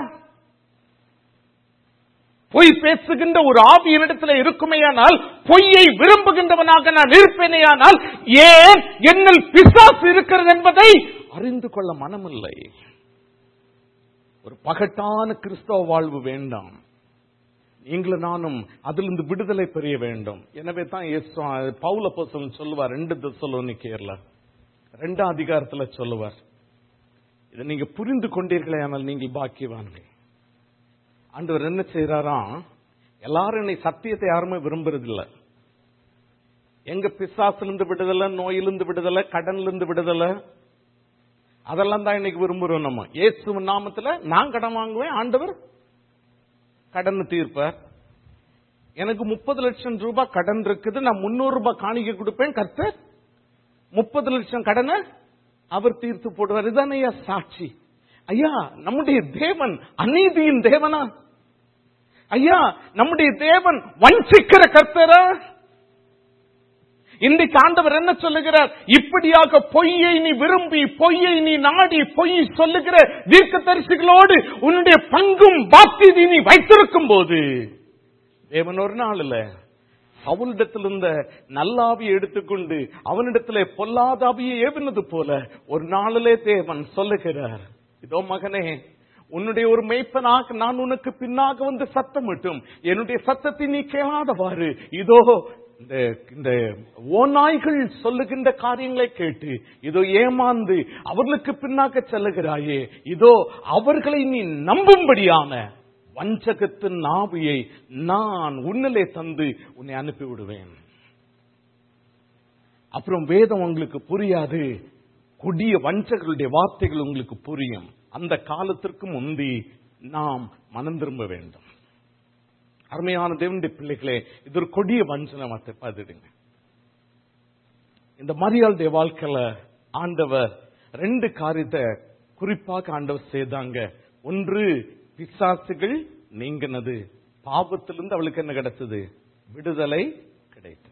பொய் பேசுகின்ற ஒரு ஆவி என்னிடத்தில் இருக்குமேயானால் பொய்யை விரும்புகின்றவனாக நான் இருப்பேனேயானால் ஏன் என்னில் பிசாசு இருக்கிறது என்பதை அறிந்து கொள்ள மனமில்லை ஒரு பகட்டான கிறிஸ்தவ வாழ்வு வேண்டாம் நீங்களும் நானும் அதிலிருந்து விடுதலை பெற வேண்டும் எனவே தான் இயேசு- பவுல போசல் சொல்லுவார் ரெண்டு தெசலோனிக்கேர்ல ரெண்டாம் அதிகாரத்துல சொல்லுவார் இதை நீங்க புரிந்து கொண்டீர்களே ஆனால் நீங்கள் பாக்கியவான்கள் ஆண்டவர் என்ன செய்யறாராம் எல்லாரும் என்னை சத்தியத்தை யாருமே விரும்புறதில்ல எங்க பிசாசிலிருந்து விடுதலை நோயிலிருந்து விடுதலை கடன்லிருந்து விடுதலை அதெல்லாம் தான் இன்னைக்கு விரும்புறோம் நம்ம இயேசு நாமத்துல நான் கடன் வாங்குவேன் ஆண்டவர் கடன் தீர்ப்பார் எனக்கு முப்பது லட்சம் ரூபாய் கடன் இருக்குது நான் முன்னூறு ரூபாய் காணிக்க கொடுப்பேன் கர்த்தர் முப்பது லட்சம் கடனை அவர் தீர்த்து போடுவார் இதுதானே ஐயா சாட்சி ஐயா நம்முடைய தேவன் அநீதியின் தேவனா ஐயா நம்முடைய தேவன் வஞ்சிக்கிற கர்த்தரா இன்றைக்கு ஆண்டவர் என்ன சொல்லுகிறார் இப்படியாக பொய்யை நீ விரும்பி பொய்யை நீ நாடி பொய் சொல்லுகிற தீர்க்கதரிசிகளோடு உன்னுடைய பங்கும் பாத்தியதை நீ வைத்திருக்கும் போது தேவன் ஒரு நாள் இல்ல அவளிடத்தில் இருந்த நல்லாவியை எடுத்துக்கொண்டு அவனிடத்திலே பொல்லாதாவியை ஏவினது போல ஒரு நாளிலே தேவன் சொல்லுகிறார் இதோ மகனே உன்னுடைய ஒரு மெய்ப்பனாக நான் உனக்கு பின்னாக வந்து சத்தமிட்டும் என்னுடைய சத்தத்தை நீ கேளாதவாறு இதோ இந்த இந்த ஓநாய்கள் சொல்லுகின்ற காரியங்களை கேட்டு இதோ ஏமாந்து அவர்களுக்கு பின்னாக செல்லுகிறாயே இதோ அவர்களை நீ நம்பும்படியான வஞ்சகத்தின் நாவியை நான் உன்னிலே தந்து உன்னை அனுப்பி விடுவேன் அப்புறம் வேதம் உங்களுக்கு புரியாது கொடிய வஞ்சகர்களுடைய வார்த்தைகள் உங்களுக்கு புரியும் அந்த காலத்திற்கு முந்தி நாம் மனம் திரும்ப வேண்டும் அருமையான தேவனுடைய பிள்ளைகளே இது ஒரு கொடிய வஞ்சனத்தை பார்த்துடுங்க இந்த மரியாளுடைய வாழ்க்கையில ஆண்டவர் ரெண்டு காரியத்தை குறிப்பாக ஆண்டவர் செய்தாங்க ஒன்று பிசாசுகள் நீங்கினது பாவத்திலிருந்து அவளுக்கு என்ன கிடைச்சது விடுதலை கிடைத்தது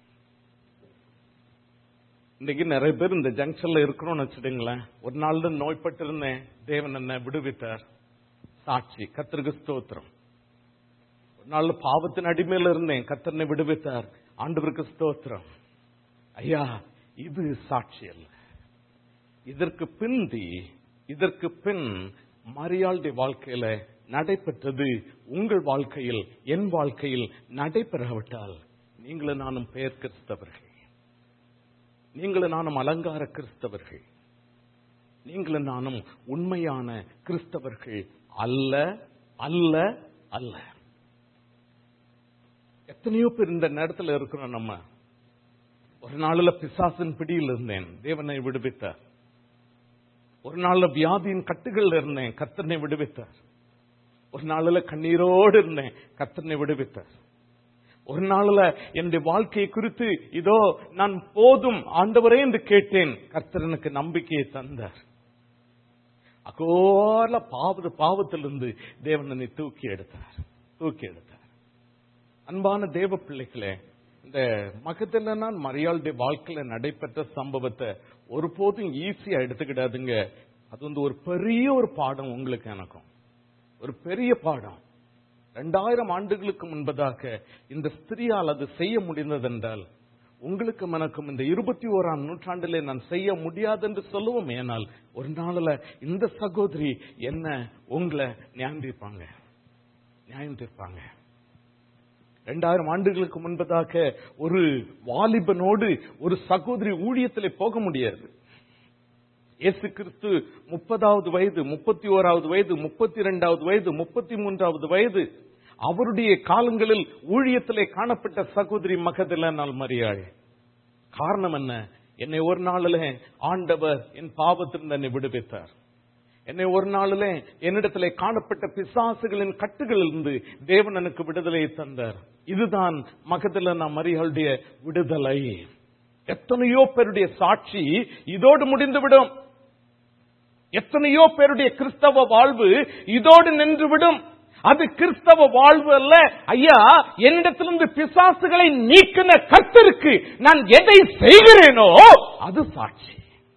இன்னைக்கு நிறைய பேர் இந்த ஜங்ஷன்ல இருக்கணும்னு வச்சுடுங்களேன் ஒரு நாள் தான் நோய்பட்டு இருந்தேன் தேவன் என்ன விடுவித்தார் சாட்சி கத்திற்கு ஸ்தோத்திரம் ஒரு நாள் பாவத்தின் அடிமையில இருந்தேன் கத்தனை விடுவித்தார் ஆண்டவருக்கு ஸ்தோத்திரம் ஐயா இது சாட்சி அல்ல இதற்கு பிந்தி இதற்கு பின் மரியாளுடைய வாழ்க்கையில நடைபெற்றது உங்கள் வாழ்க்கையில் என் வாழ்க்கையில் நடைபெறாவிட்டால் நீங்களும் நானும் பெயர் கிறிஸ்தவர்கள் நீங்களும் நானும் அலங்கார கிறிஸ்தவர்கள் நீங்களும் நானும் உண்மையான கிறிஸ்தவர்கள் அல்ல அல்ல அல்ல எத்தனையோ பேர் இந்த நேரத்துல இருக்கிறோம் நம்ம ஒரு நாள்ல பிசாசின் பிடியில் இருந்தேன் தேவனை விடுவித்தார் ஒரு நாள்ல வியாதியின் கட்டுகள் இருந்தேன் கர்த்தனை விடுவித்தார் ஒரு நாள்ல கண்ணீரோடு இருந்தேன் கர்த்தனை விடுவித்தார் ஒரு நாள்ல என்னுடைய வாழ்க்கையை குறித்து இதோ நான் போதும் ஆண்டவரே என்று கேட்டேன் கர்த்தர் எனக்கு நம்பிக்கையை தந்தார் அகோல பாவ பாவத்திலிருந்து தேவன் என்னை தூக்கி எடுத்தார் தூக்கி எடுத்தார் அன்பான தேவ பிள்ளைகளே இந்த மகத்தில மரியாளுடைய வாழ்க்கையில நடைபெற்ற சம்பவத்தை ஒருபோதும் ஈஸியா எடுத்துக்கிடாதுங்க அது வந்து ஒரு பெரிய ஒரு பாடம் உங்களுக்கு எனக்கும் ஒரு பெரிய பாடம் ரெண்டாயிரம் ஆண்டுகளுக்கு முன்பதாக இந்த ஸ்திரியால் அது செய்ய முடிந்ததென்றால் உங்களுக்கும் எனக்கும் இந்த இருபத்தி ஓராம் நூற்றாண்டிலே நான் செய்ய முடியாது என்று சொல்லுவோம் ஏனால் ஒரு நாளில் இந்த சகோதரி என்ன உங்களை நியாயம் தீர்ப்பாங்க நியாயம் தீர்ப்பாங்க ரெண்டாயிரம் ஆண்டுகளுக்கு முன்பதாக ஒரு வாலிபனோடு ஒரு சகோதரி ஊழியத்திலே போக முடியாது இயேசு கிறிஸ்து முப்பதாவது வயது முப்பத்தி ஓராவது வயது முப்பத்தி இரண்டாவது வயது முப்பத்தி மூன்றாவது வயது அவருடைய காலங்களில் ஊழியத்திலே காணப்பட்ட சகோதரி மகதில நாள் மரியாள் காரணம் என்ன என்னை ஒரு நாளில் ஆண்டவர் என் பாவத்திலிருந்து என்னை விடுவித்தார் என்னை ஒரு நாளில் என்னிடத்திலே காணப்பட்ட பிசாசுகளின் கட்டுகளிலிருந்து தேவன் எனக்கு விடுதலையை தந்தார் இதுதான் மகதில நான் மரியாளுடைய விடுதலை எத்தனையோ பேருடைய சாட்சி இதோடு முடிந்துவிடும் எத்தனையோ பேருடைய கிறிஸ்தவ வாழ்வு இதோடு நின்றுவிடும் அது கிறிஸ்தவ வாழ்வு அல்ல ஐயா என்னிடத்திலிருந்து பிசாசுகளை நீக்கின கர்த்தருக்கு நான் எதை செய்கிறேனோ அது சாட்சி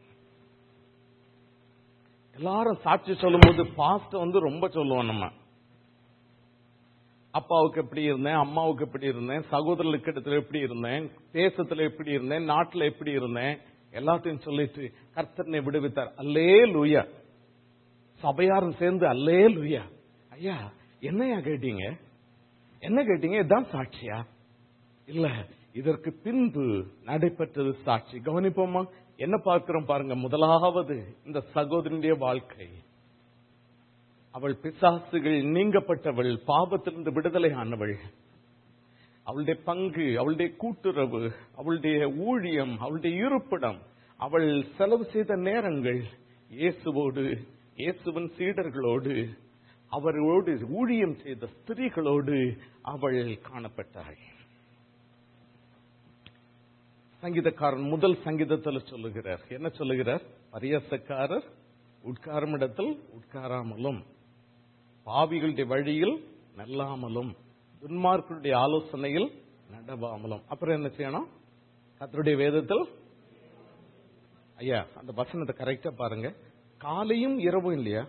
எல்லாரும் சாட்சி சொல்லும் போது பாஸ்ட் வந்து ரொம்ப சொல்லுவோம் நம்ம அப்பாவுக்கு எப்படி இருந்தேன் அம்மாவுக்கு எப்படி இருந்தேன் சகோதரர்களுக்கு இடத்துல எப்படி இருந்தேன் தேசத்துல எப்படி இருந்தேன் நாட்டுல எப்படி இருந்தேன் எல்லாத்தையும் சொல்லிட்டு கர்த்தனை விடுவித்தார் அல்லே லூயா சபையாரும் சேர்ந்து அல்லே லூயா ஐயா என்னையா கேட்டீங்க என்ன கேட்டீங்க இதுதான் சாட்சியா இல்ல இதற்கு பின்பு நடைபெற்றது சாட்சி கவனிப்போமா என்ன பார்க்கிறோம் பாருங்க முதலாவது இந்த சகோதரனுடைய வாழ்க்கை அவள் பிசாசுகள் நீங்கப்பட்டவள் பாவத்திலிருந்து விடுதலை ஆனவள் அவளுடைய பங்கு அவளுடைய கூட்டுறவு அவளுடைய ஊழியம் அவளுடைய இருப்பிடம் அவள் செலவு செய்த நேரங்கள் இயேசுவோடு இயேசுவின் சீடர்களோடு அவரோடு ஊழியம் செய்த ஸ்திரீகளோடு அவள் காணப்பட்டாள் சங்கீதக்காரன் முதல் சங்கீதத்தில் சொல்லுகிறார் என்ன சொல்லுகிறார் பரியாசக்காரர் உட்காரும் இடத்தில் உட்காராமலும் பாவிகளுடைய வழியில் நல்லாமலும் துன்மார்க்கருடைய ஆலோசனையில் நடவாமலும் அப்புறம் என்ன செய்யணும் கத்தருடைய வேதத்தில் ஐயா அந்த வசனத்தை கரெக்டா பாருங்க காலையும் இரவும் இல்லையா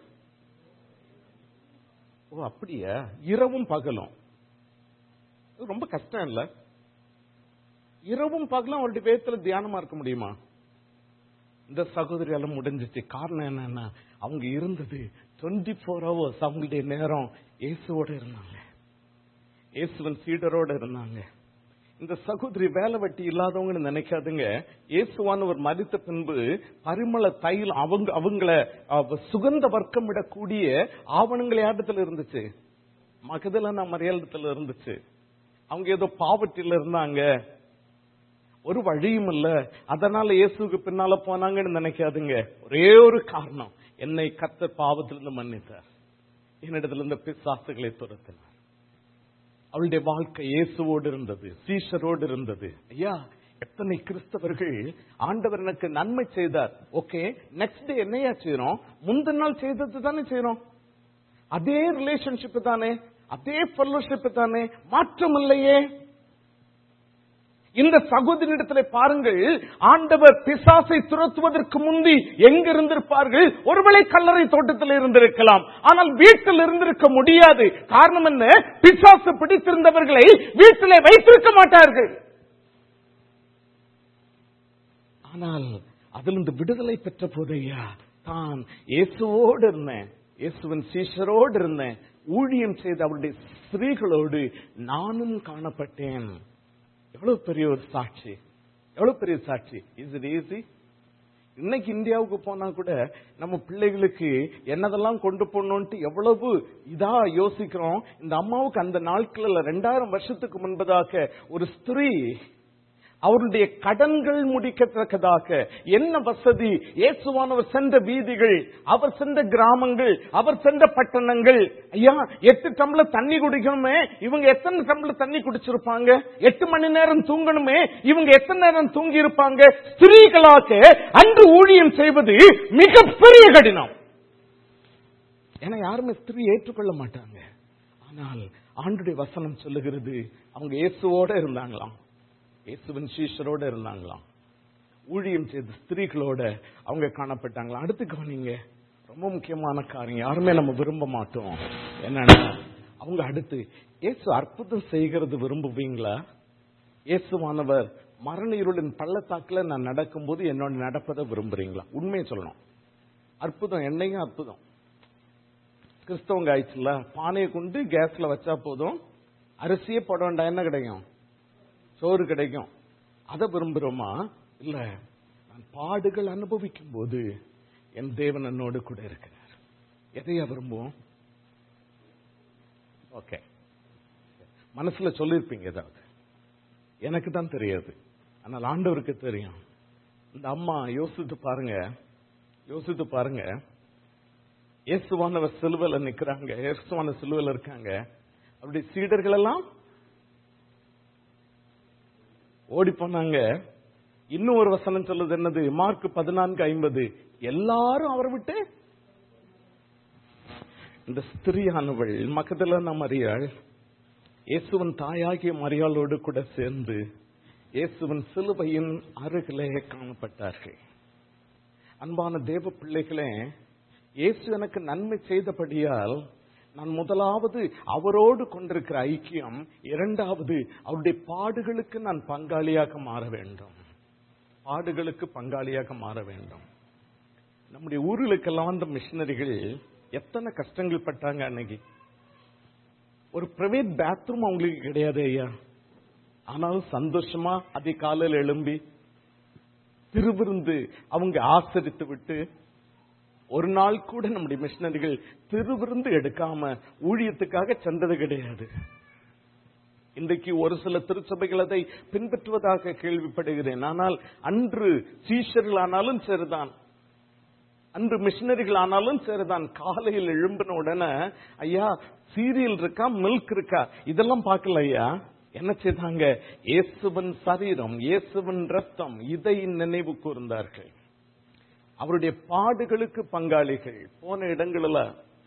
ஓ அப்படியா இரவும் பகலும் இது ரொம்ப கஷ்டம் இல்ல இரவும் பகலும் அவருடைய வேதத்துல தியானமா இருக்க முடியுமா இந்த சகோதரியால முடிஞ்சிச்சு காரணம் என்னன்னா அவங்க இருந்தது டுவெண்ட்டி ஃபோர் ஹவர்ஸ் அவங்களுடைய நேரம் இயேசுவோட இருந்தாங்க இயேசுவன் சீடரோட இருந்தாங்க இந்த சகோதரி வேலை வெட்டி இல்லாதவங்கன்னு நினைக்காதுங்க இயேசுவான் ஒரு மதித்த பின்பு பரிமள தைல் அவங்க அவங்கள அவ சுகந்த வர்க்கம் விடக்கூடிய ஆவணங்கள் யாரிடத்துல இருந்துச்சு மகதலனா மரியாதத்துல இருந்துச்சு அவங்க ஏதோ பாவட்டில இருந்தாங்க ஒரு வழியும் இல்ல அதனால இயேசுக்கு பின்னால போனாங்கன்னு நினைக்காதுங்க ஒரே ஒரு காரணம் என்னை கத்தர் பாவத்திலிருந்து மன்னித்தார் என்னிடத்துல இருந்த பிசாசுகளை துரத்தினார் அவளுடைய வாழ்க்கை இயேசுவோடு இருந்தது சீஷரோடு இருந்தது ஐயா எத்தனை கிறிஸ்தவர்கள் ஆண்டவர் எனக்கு நன்மை செய்தார் ஓகே நெக்ஸ்ட் டே என்னையா செய்யறோம் முந்தின நாள் செய்தது தானே செய்யறோம் அதே ரிலேஷன்ஷிப் தானே அதே ஃபெல்லோஷிப் தானே மாற்றம் இல்லையே இந்த சகோதரிடத்தில் பாருங்கள் ஆண்டவர் பிசாசை துரத்துவதற்கு முந்தி எங்க இருந்திருப்பார்கள் ஒருவேளை கல்லறை தோட்டத்தில் இருந்திருக்கலாம் ஆனால் வீட்டில் இருந்திருக்க முடியாது காரணம் என்ன பிசாசு பிடித்திருந்தவர்களை வீட்டிலே வைத்திருக்க மாட்டார்கள் ஆனால் அதிலிருந்து விடுதலை பெற்ற போதையா தான் இயேசுவோடு இருந்தேன் இயேசுவின் சீஷரோடு இருந்தேன் ஊழியம் செய்த அவருடைய ஸ்திரீகளோடு நானும் காணப்பட்டேன் எவ்வளவு பெரிய ஒரு சாட்சி எவ்வளவு பெரிய சாட்சி இஸ் இட் ஈஸி இன்னைக்கு இந்தியாவுக்கு போனா கூட நம்ம பிள்ளைகளுக்கு என்னதெல்லாம் கொண்டு போகணும்ட்டு எவ்வளவு இதா யோசிக்கிறோம் இந்த அம்மாவுக்கு அந்த நாட்கள்ல ரெண்டாயிரம் வருஷத்துக்கு முன்பதாக ஒரு ஸ்திரீ அவருடைய கடன்கள் முடிக்கத்தக்கதாக என்ன வசதி இயேசுவானவர் சென்ற வீதிகள் அவர் சென்ற கிராமங்கள் அவர் சென்ற பட்டணங்கள் ஐயா எட்டு டம்ளர் தண்ணி குடிக்கணுமே இவங்க எத்தனை டம்ளர் தண்ணி குடிச்சிருப்பாங்க எட்டு மணி நேரம் தூங்கணுமே இவங்க எத்தனை நேரம் தூங்கி இருப்பாங்க ஸ்திரீகளாக அன்று ஊழியம் செய்வது மிகப்பெரிய கடினம் ஏன்னா யாருமே ஸ்திரீ ஏற்றுக்கொள்ள மாட்டாங்க ஆனால் ஆண்டுடைய வசனம் சொல்லுகிறது அவங்க இயேசுவோட இருந்தாங்களாம் இயேசுவின் சீஷரோட இருந்தாங்களாம் ஊழியம் செய்த ஸ்திரீகளோட அவங்க காணப்பட்டாங்களாம் அடுத்து கவனிங்க ரொம்ப முக்கியமான காரியம் யாருமே நம்ம விரும்ப மாட்டோம் என்னன்னா அவங்க அடுத்து இயேசு அற்புதம் செய்கிறது விரும்புவீங்களா இயேசுவானவர் மரண இருளின் பள்ளத்தாக்குல நான் நடக்கும்போது என்னோட நடப்பதை விரும்புறீங்களா உண்மையை சொல்லணும் அற்புதம் என்னையும் அற்புதம் கிறிஸ்தவங்க ஆயிடுச்சுல பானையை கொண்டு கேஸ்ல வச்சா போதும் அரிசியே போட வேண்டாம் என்ன கிடைக்கும் சோறு கிடைக்கும் அதை விரும்புறோமா இல்ல நான் பாடுகள் அனுபவிக்கும் போது என் தேவன் என்னோடு கூட இருக்கிறார் எதையா விரும்புவோம் ஓகே மனசுல சொல்லிருப்பீங்க ஏதாவது எனக்கு தான் தெரியாது ஆனால் ஆண்டவருக்கு தெரியும் இந்த அம்மா யோசித்து பாருங்க யோசித்து பாருங்க இயேசுவானவர் சிலுவையில நிக்கிறாங்க இயேசுவான சிலுவையில இருக்காங்க அப்படி சீடர்கள் எல்லாம் ஓடி போனாங்க இன்னும் ஒரு வசனம் சொல்லுது என்னது மார்க் பதினான்கு ஐம்பது எல்லாரும் அவரை விட்டு இந்த ஸ்திரியானவள் மக்கதலான மரியாள் இயேசுவன் தாயாகிய மரியாளோடு கூட சேர்ந்து இயேசுவன் சிலுவையின் அருகிலே காணப்பட்டார்கள் அன்பான தேவ பிள்ளைகளே இயேசு எனக்கு நன்மை செய்தபடியால் நான் முதலாவது அவரோடு கொண்டிருக்கிற ஐக்கியம் இரண்டாவது அவருடைய பாடுகளுக்கு நான் பங்காளியாக மாற வேண்டும் பாடுகளுக்கு பங்காளியாக மாற வேண்டும் நம்முடைய ஊர்களுக்கெல்லாம் வந்த மிஷினரிகள் எத்தனை கஷ்டங்கள் பட்டாங்க அன்னைக்கு ஒரு பிரைவேட் பாத்ரூம் அவங்களுக்கு கிடையாது ஐயா ஆனாலும் சந்தோஷமா அதே காலையில் எழும்பி திருவிருந்து அவங்க ஆசரித்து விட்டு ஒரு நாள் கூட நம்முடைய மிஷினரிகள் திருவிருந்து எடுக்காம ஊழியத்துக்காக சென்றது கிடையாது இன்றைக்கு ஒரு சில திருச்சபைகள் அதை பின்பற்றுவதாக கேள்விப்படுகிறேன் ஆனால் அன்று சீஷர்கள் ஆனாலும் சரிதான் அன்று மிஷினரிகள் ஆனாலும் சரிதான் காலையில் எழும்பின உடனே ஐயா சீரியல் இருக்கா மில்க் இருக்கா இதெல்லாம் பார்க்கல ஐயா என்ன செய்தாங்க இயேசுவன் சரீரம் இயேசுவன் ரத்தம் இதை நினைவு கூர்ந்தார்கள் அவருடைய பாடுகளுக்கு பங்காளிகள் போன இடங்களில்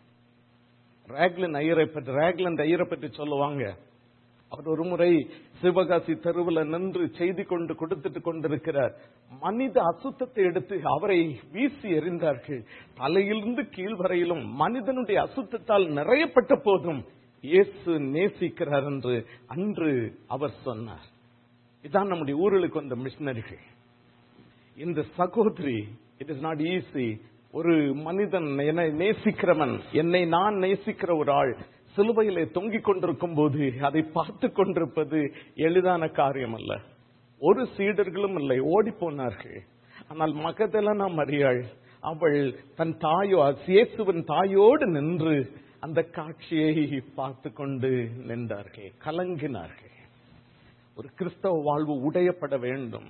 ராக்லன் ஐயரை பற்றி ராக்லன் ஐயரை பற்றி சொல்லுவாங்க அவர் ஒரு முறை சிவகாசி தெருவில் நின்று செய்தி கொண்டு கொடுத்துட்டு கொண்டிருக்கிறார் மனித அசுத்தத்தை எடுத்து அவரை வீசி எறிந்தார்கள் தலையிலிருந்து கீழ் வரையிலும் மனிதனுடைய அசுத்தத்தால் நிறையப்பட்ட போதும் இயேசு நேசிக்கிறார் என்று அன்று அவர் சொன்னார் இதான் நம்முடைய ஊர்களுக்கு வந்த மிஷினரிகள் இந்த சகோதரி இட் இஸ் நாட் ஈஸி ஒரு மனிதன் என்னை நேசிக்கிறவன் என்னை நான் நேசிக்கிற ஒரு ஆள் சிலுவையிலே தொங்கிக் கொண்டிருக்கும் போது அதை பார்த்து கொண்டிருப்பது எளிதான காரியம் அல்ல ஒரு சீடர்களும் இல்லை ஓடி போனார்கள் ஆனால் மகதலனா மரியாள் அவள் தன் தாயோ இயேசுவின் தாயோடு நின்று அந்த காட்சியை பார்த்து கொண்டு நின்றார்கள் கலங்கினார்கள் ஒரு கிறிஸ்தவ வாழ்வு உடையப்பட வேண்டும்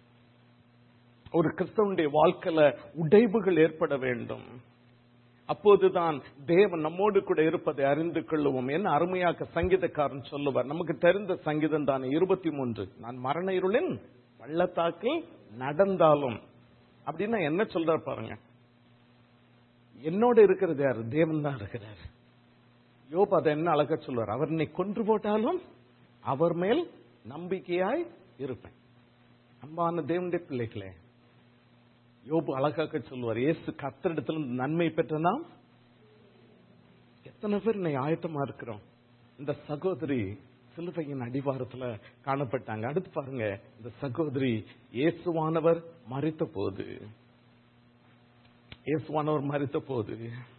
ஒரு கிறிஸ்தவனுடைய வாழ்க்கையில உடைவுகள் ஏற்பட வேண்டும் அப்போதுதான் தேவன் நம்மோடு கூட இருப்பதை அறிந்து கொள்ளுவோம் என்ன அருமையாக்க சங்கீதக்காரன் சொல்லுவார் நமக்கு தெரிந்த சங்கீதம் தானே இருபத்தி மூன்று நான் மரண இருளின் பள்ளத்தாக்கில் நடந்தாலும் அப்படின்னா என்ன சொல்றார் பாருங்க என்னோட இருக்கிறது யாரு தேவன் தான் இருக்கிறார் யோப் அதை என்ன அழக சொல்வார் அவர் என்னை கொன்று போட்டாலும் அவர் மேல் நம்பிக்கையாய் இருப்பேன் அன்பான தேவனுடைய பிள்ளைகளே யோபு அழகாக சொல்லுவார் இயேசு கத்தரிடத்துல நன்மை பெற்ற நாம் எத்தனை பேர் இன்னை ஆயத்தமா இருக்கிறோம் இந்த சகோதரி சிலுவையின் அடிவாரத்துல காணப்பட்டாங்க அடுத்து பாருங்க இந்த சகோதரி இயேசுவானவர் மறித்த போது இயேசுவானவர் மறித்த போது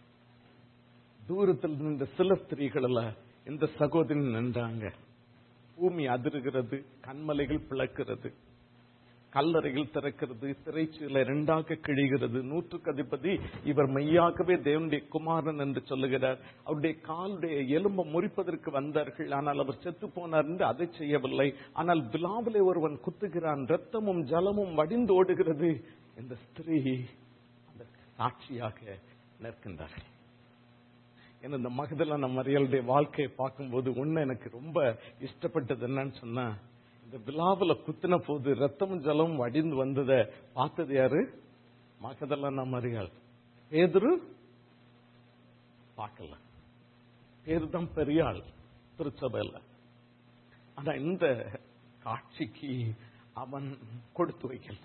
தூரத்தில் நின்ற சில ஸ்திரீகள் இந்த சகோதரி நின்றாங்க பூமி அதிர்கிறது கண்மலைகள் பிளக்கிறது கல்லறைகள் திறக்கிறது திரைச்சீலை இரண்டாக கிழிகிறது நூற்றுக்கு அதிபதி இவர் மெய்யாகவே தேவனுடைய குமாரன் என்று சொல்லுகிறார் அவருடைய காலுடைய எலும்பை முறிப்பதற்கு வந்தார்கள் ஆனால் அவர் செத்து போனார் என்று அதை செய்யவில்லை ஆனால் விழாவிலே ஒருவன் குத்துகிறான் ரத்தமும் ஜலமும் வடிந்து ஓடுகிறது இந்த ஸ்திரீ அதற்கு சாட்சியாக நிற்கின்றார்கள் ஏன்னா இந்த மகதலான மறியலுடைய வாழ்க்கையை பார்க்கும்போது ஒண்ணு எனக்கு ரொம்ப இஷ்டப்பட்டது என்னன்னு சொன்னா இந்த விழாவுல குத்தின போது ரத்தமும் ஜலமும் வடிந்து வந்ததை பார்த்தது யாரு மகதலான மறியல் பேதுரு பார்க்கல பேரு தான் பெரிய ஆள் திருச்சபையில் ஆனா இந்த காட்சிக்கு அவன் கொடுத்து வைக்கல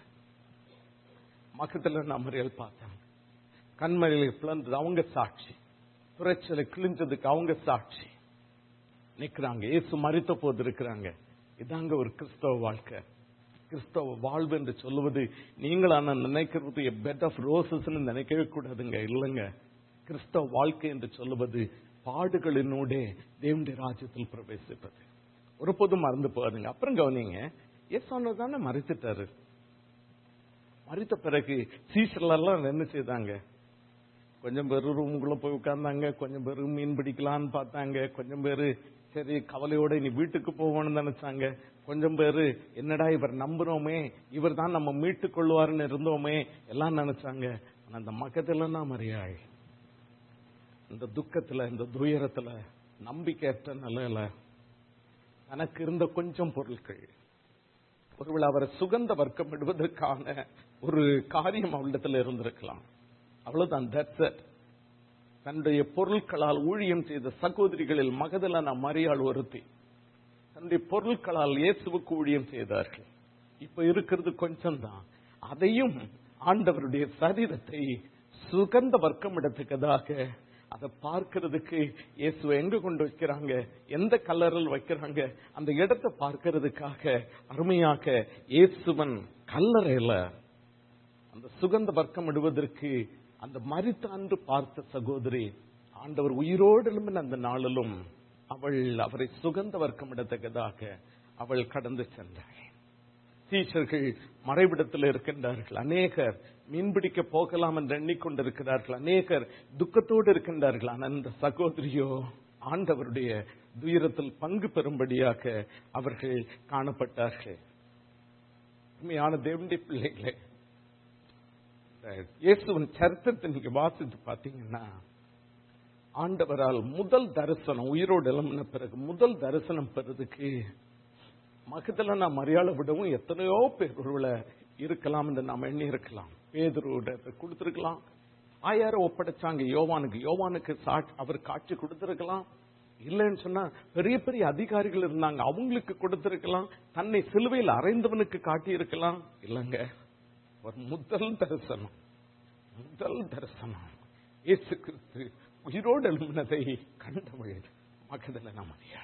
மகத்துல மறியல் பார்த்தாங்க கண்மலையில் பிளந்தது அவங்க சாட்சி துறைச்சலை கிழிஞ்சதுக்கு அவங்க சாட்சி நிக்கிறாங்க இயேசு மறித்த போது இருக்கிறாங்க இதாங்க ஒரு கிறிஸ்தவ வாழ்க்கை கிறிஸ்தவ வாழ்வு என்று சொல்லுவது நீங்களான நினைக்கிறது பெட் ஆஃப் ரோசஸ் நினைக்கவே கூடாதுங்க இல்லைங்க கிறிஸ்தவ வாழ்க்கை என்று சொல்லுவது பாடுகளினூடே தேவனுடைய ராஜ்யத்தில் பிரவேசிப்பது ஒருபோதும் மறந்து போகாதுங்க அப்புறம் கவனிங்க ஏசானோ தானே மறித்துட்டாரு மறித்த பிறகு சீசர்லாம் என்ன செய்தாங்க கொஞ்சம் பேர் ரூமுக்குள்ள போய் உட்கார்ந்தாங்க கொஞ்சம் பேர் மீன் பிடிக்கலான்னு பார்த்தாங்க கொஞ்சம் பேர் சரி கவலையோட இனி வீட்டுக்கு போவோம்னு நினைச்சாங்க கொஞ்சம் பேர் என்னடா இவர் நம்புறோமே இவர் தான் நம்ம மீட்டுக் கொள்வார்னு இருந்தோமே எல்லாம் நினைச்சாங்க ஆனா அந்த மக்கத்துல மரியாள் இந்த துக்கத்துல இந்த துயரத்துல நம்பிக்கையற்ற நிலையில தனக்கு இருந்த கொஞ்சம் பொருட்கள் ஒருவேளை அவரை சுகந்த வர்க்கம் விடுவதற்கான ஒரு காரியம் அவளிடத்தில் இருந்திருக்கலாம் அவ்வளவுதான் தட்ஸ் it தன்னுடைய பொருட்களால் ஊழியம் செய்த சகோதரிகளில் மகதலான மரியாள் ஒருத்தி தன்னுடைய பொருட்களால் இயேசுவுக்கு ஊழியம் செய்தார்கள் இப்ப இருக்கிறது கொஞ்சம் தான் அதையும் ஆண்டவருடைய சரீரத்தை சுகந்த வர்க்கம் இடத்துக்கதாக அதை பார்க்கிறதுக்கு இயேசுவை எங்க கொண்டு வைக்கிறாங்க எந்த கல்லறில் வைக்கிறாங்க அந்த இடத்தை பார்க்கிறதுக்காக அருமையாக இயேசுவன் கல்லறையில அந்த சுகந்த வர்க்கம் இடுவதற்கு அந்த மரித்த அன்று பார்த்த சகோதரி ஆண்டவர் உயிரோடு எழும்பின அந்த நாளிலும் அவள் அவரை சுகந்த வர்க்கம் இடத்தக்கதாக அவள் கடந்து சென்றாள் சீஷர்கள் மறைவிடத்தில் இருக்கின்றார்கள் அநேகர் மீன்பிடிக்க போகலாம் என்று எண்ணிக்கொண்டிருக்கிறார்கள் அநேகர் துக்கத்தோடு இருக்கின்றார்கள் ஆனால் அந்த சகோதரியோ ஆண்டவருடைய துயரத்தில் பங்கு பெறும்படியாக அவர்கள் காணப்பட்டார்கள் உண்மையான தேவனுடைய பிள்ளைகளே இயேசுவின் சரித்திரத்தை நீங்க வாசித்து பாத்தீங்கன்னா ஆண்டவரால் முதல் தரிசனம் உயிரோடு எழும்பின பிறகு முதல் தரிசனம் பெறதுக்கு மகத்துல நான் மரியாதை விடவும் எத்தனையோ பேர் ஒருவேளை இருக்கலாம் என்று நாம் எண்ணி இருக்கலாம் பேதுருட கொடுத்திருக்கலாம் ஆயாரம் ஒப்படைச்சாங்க யோவானுக்கு யோவானுக்கு சாட்சி அவர் காட்சி கொடுத்திருக்கலாம் இல்லைன்னு சொன்னா பெரிய பெரிய அதிகாரிகள் இருந்தாங்க அவங்களுக்கு கொடுத்திருக்கலாம் தன்னை சிலுவையில் அறைந்தவனுக்கு காட்டி இருக்கலாம் இல்லைங்க ஒரு முதல் தரிசனம் முதல் தரிசனம் இயேசு கிறிஸ்து உயிரோடு எழுப்பினதை கண்டவள் மகதல நமதியாள்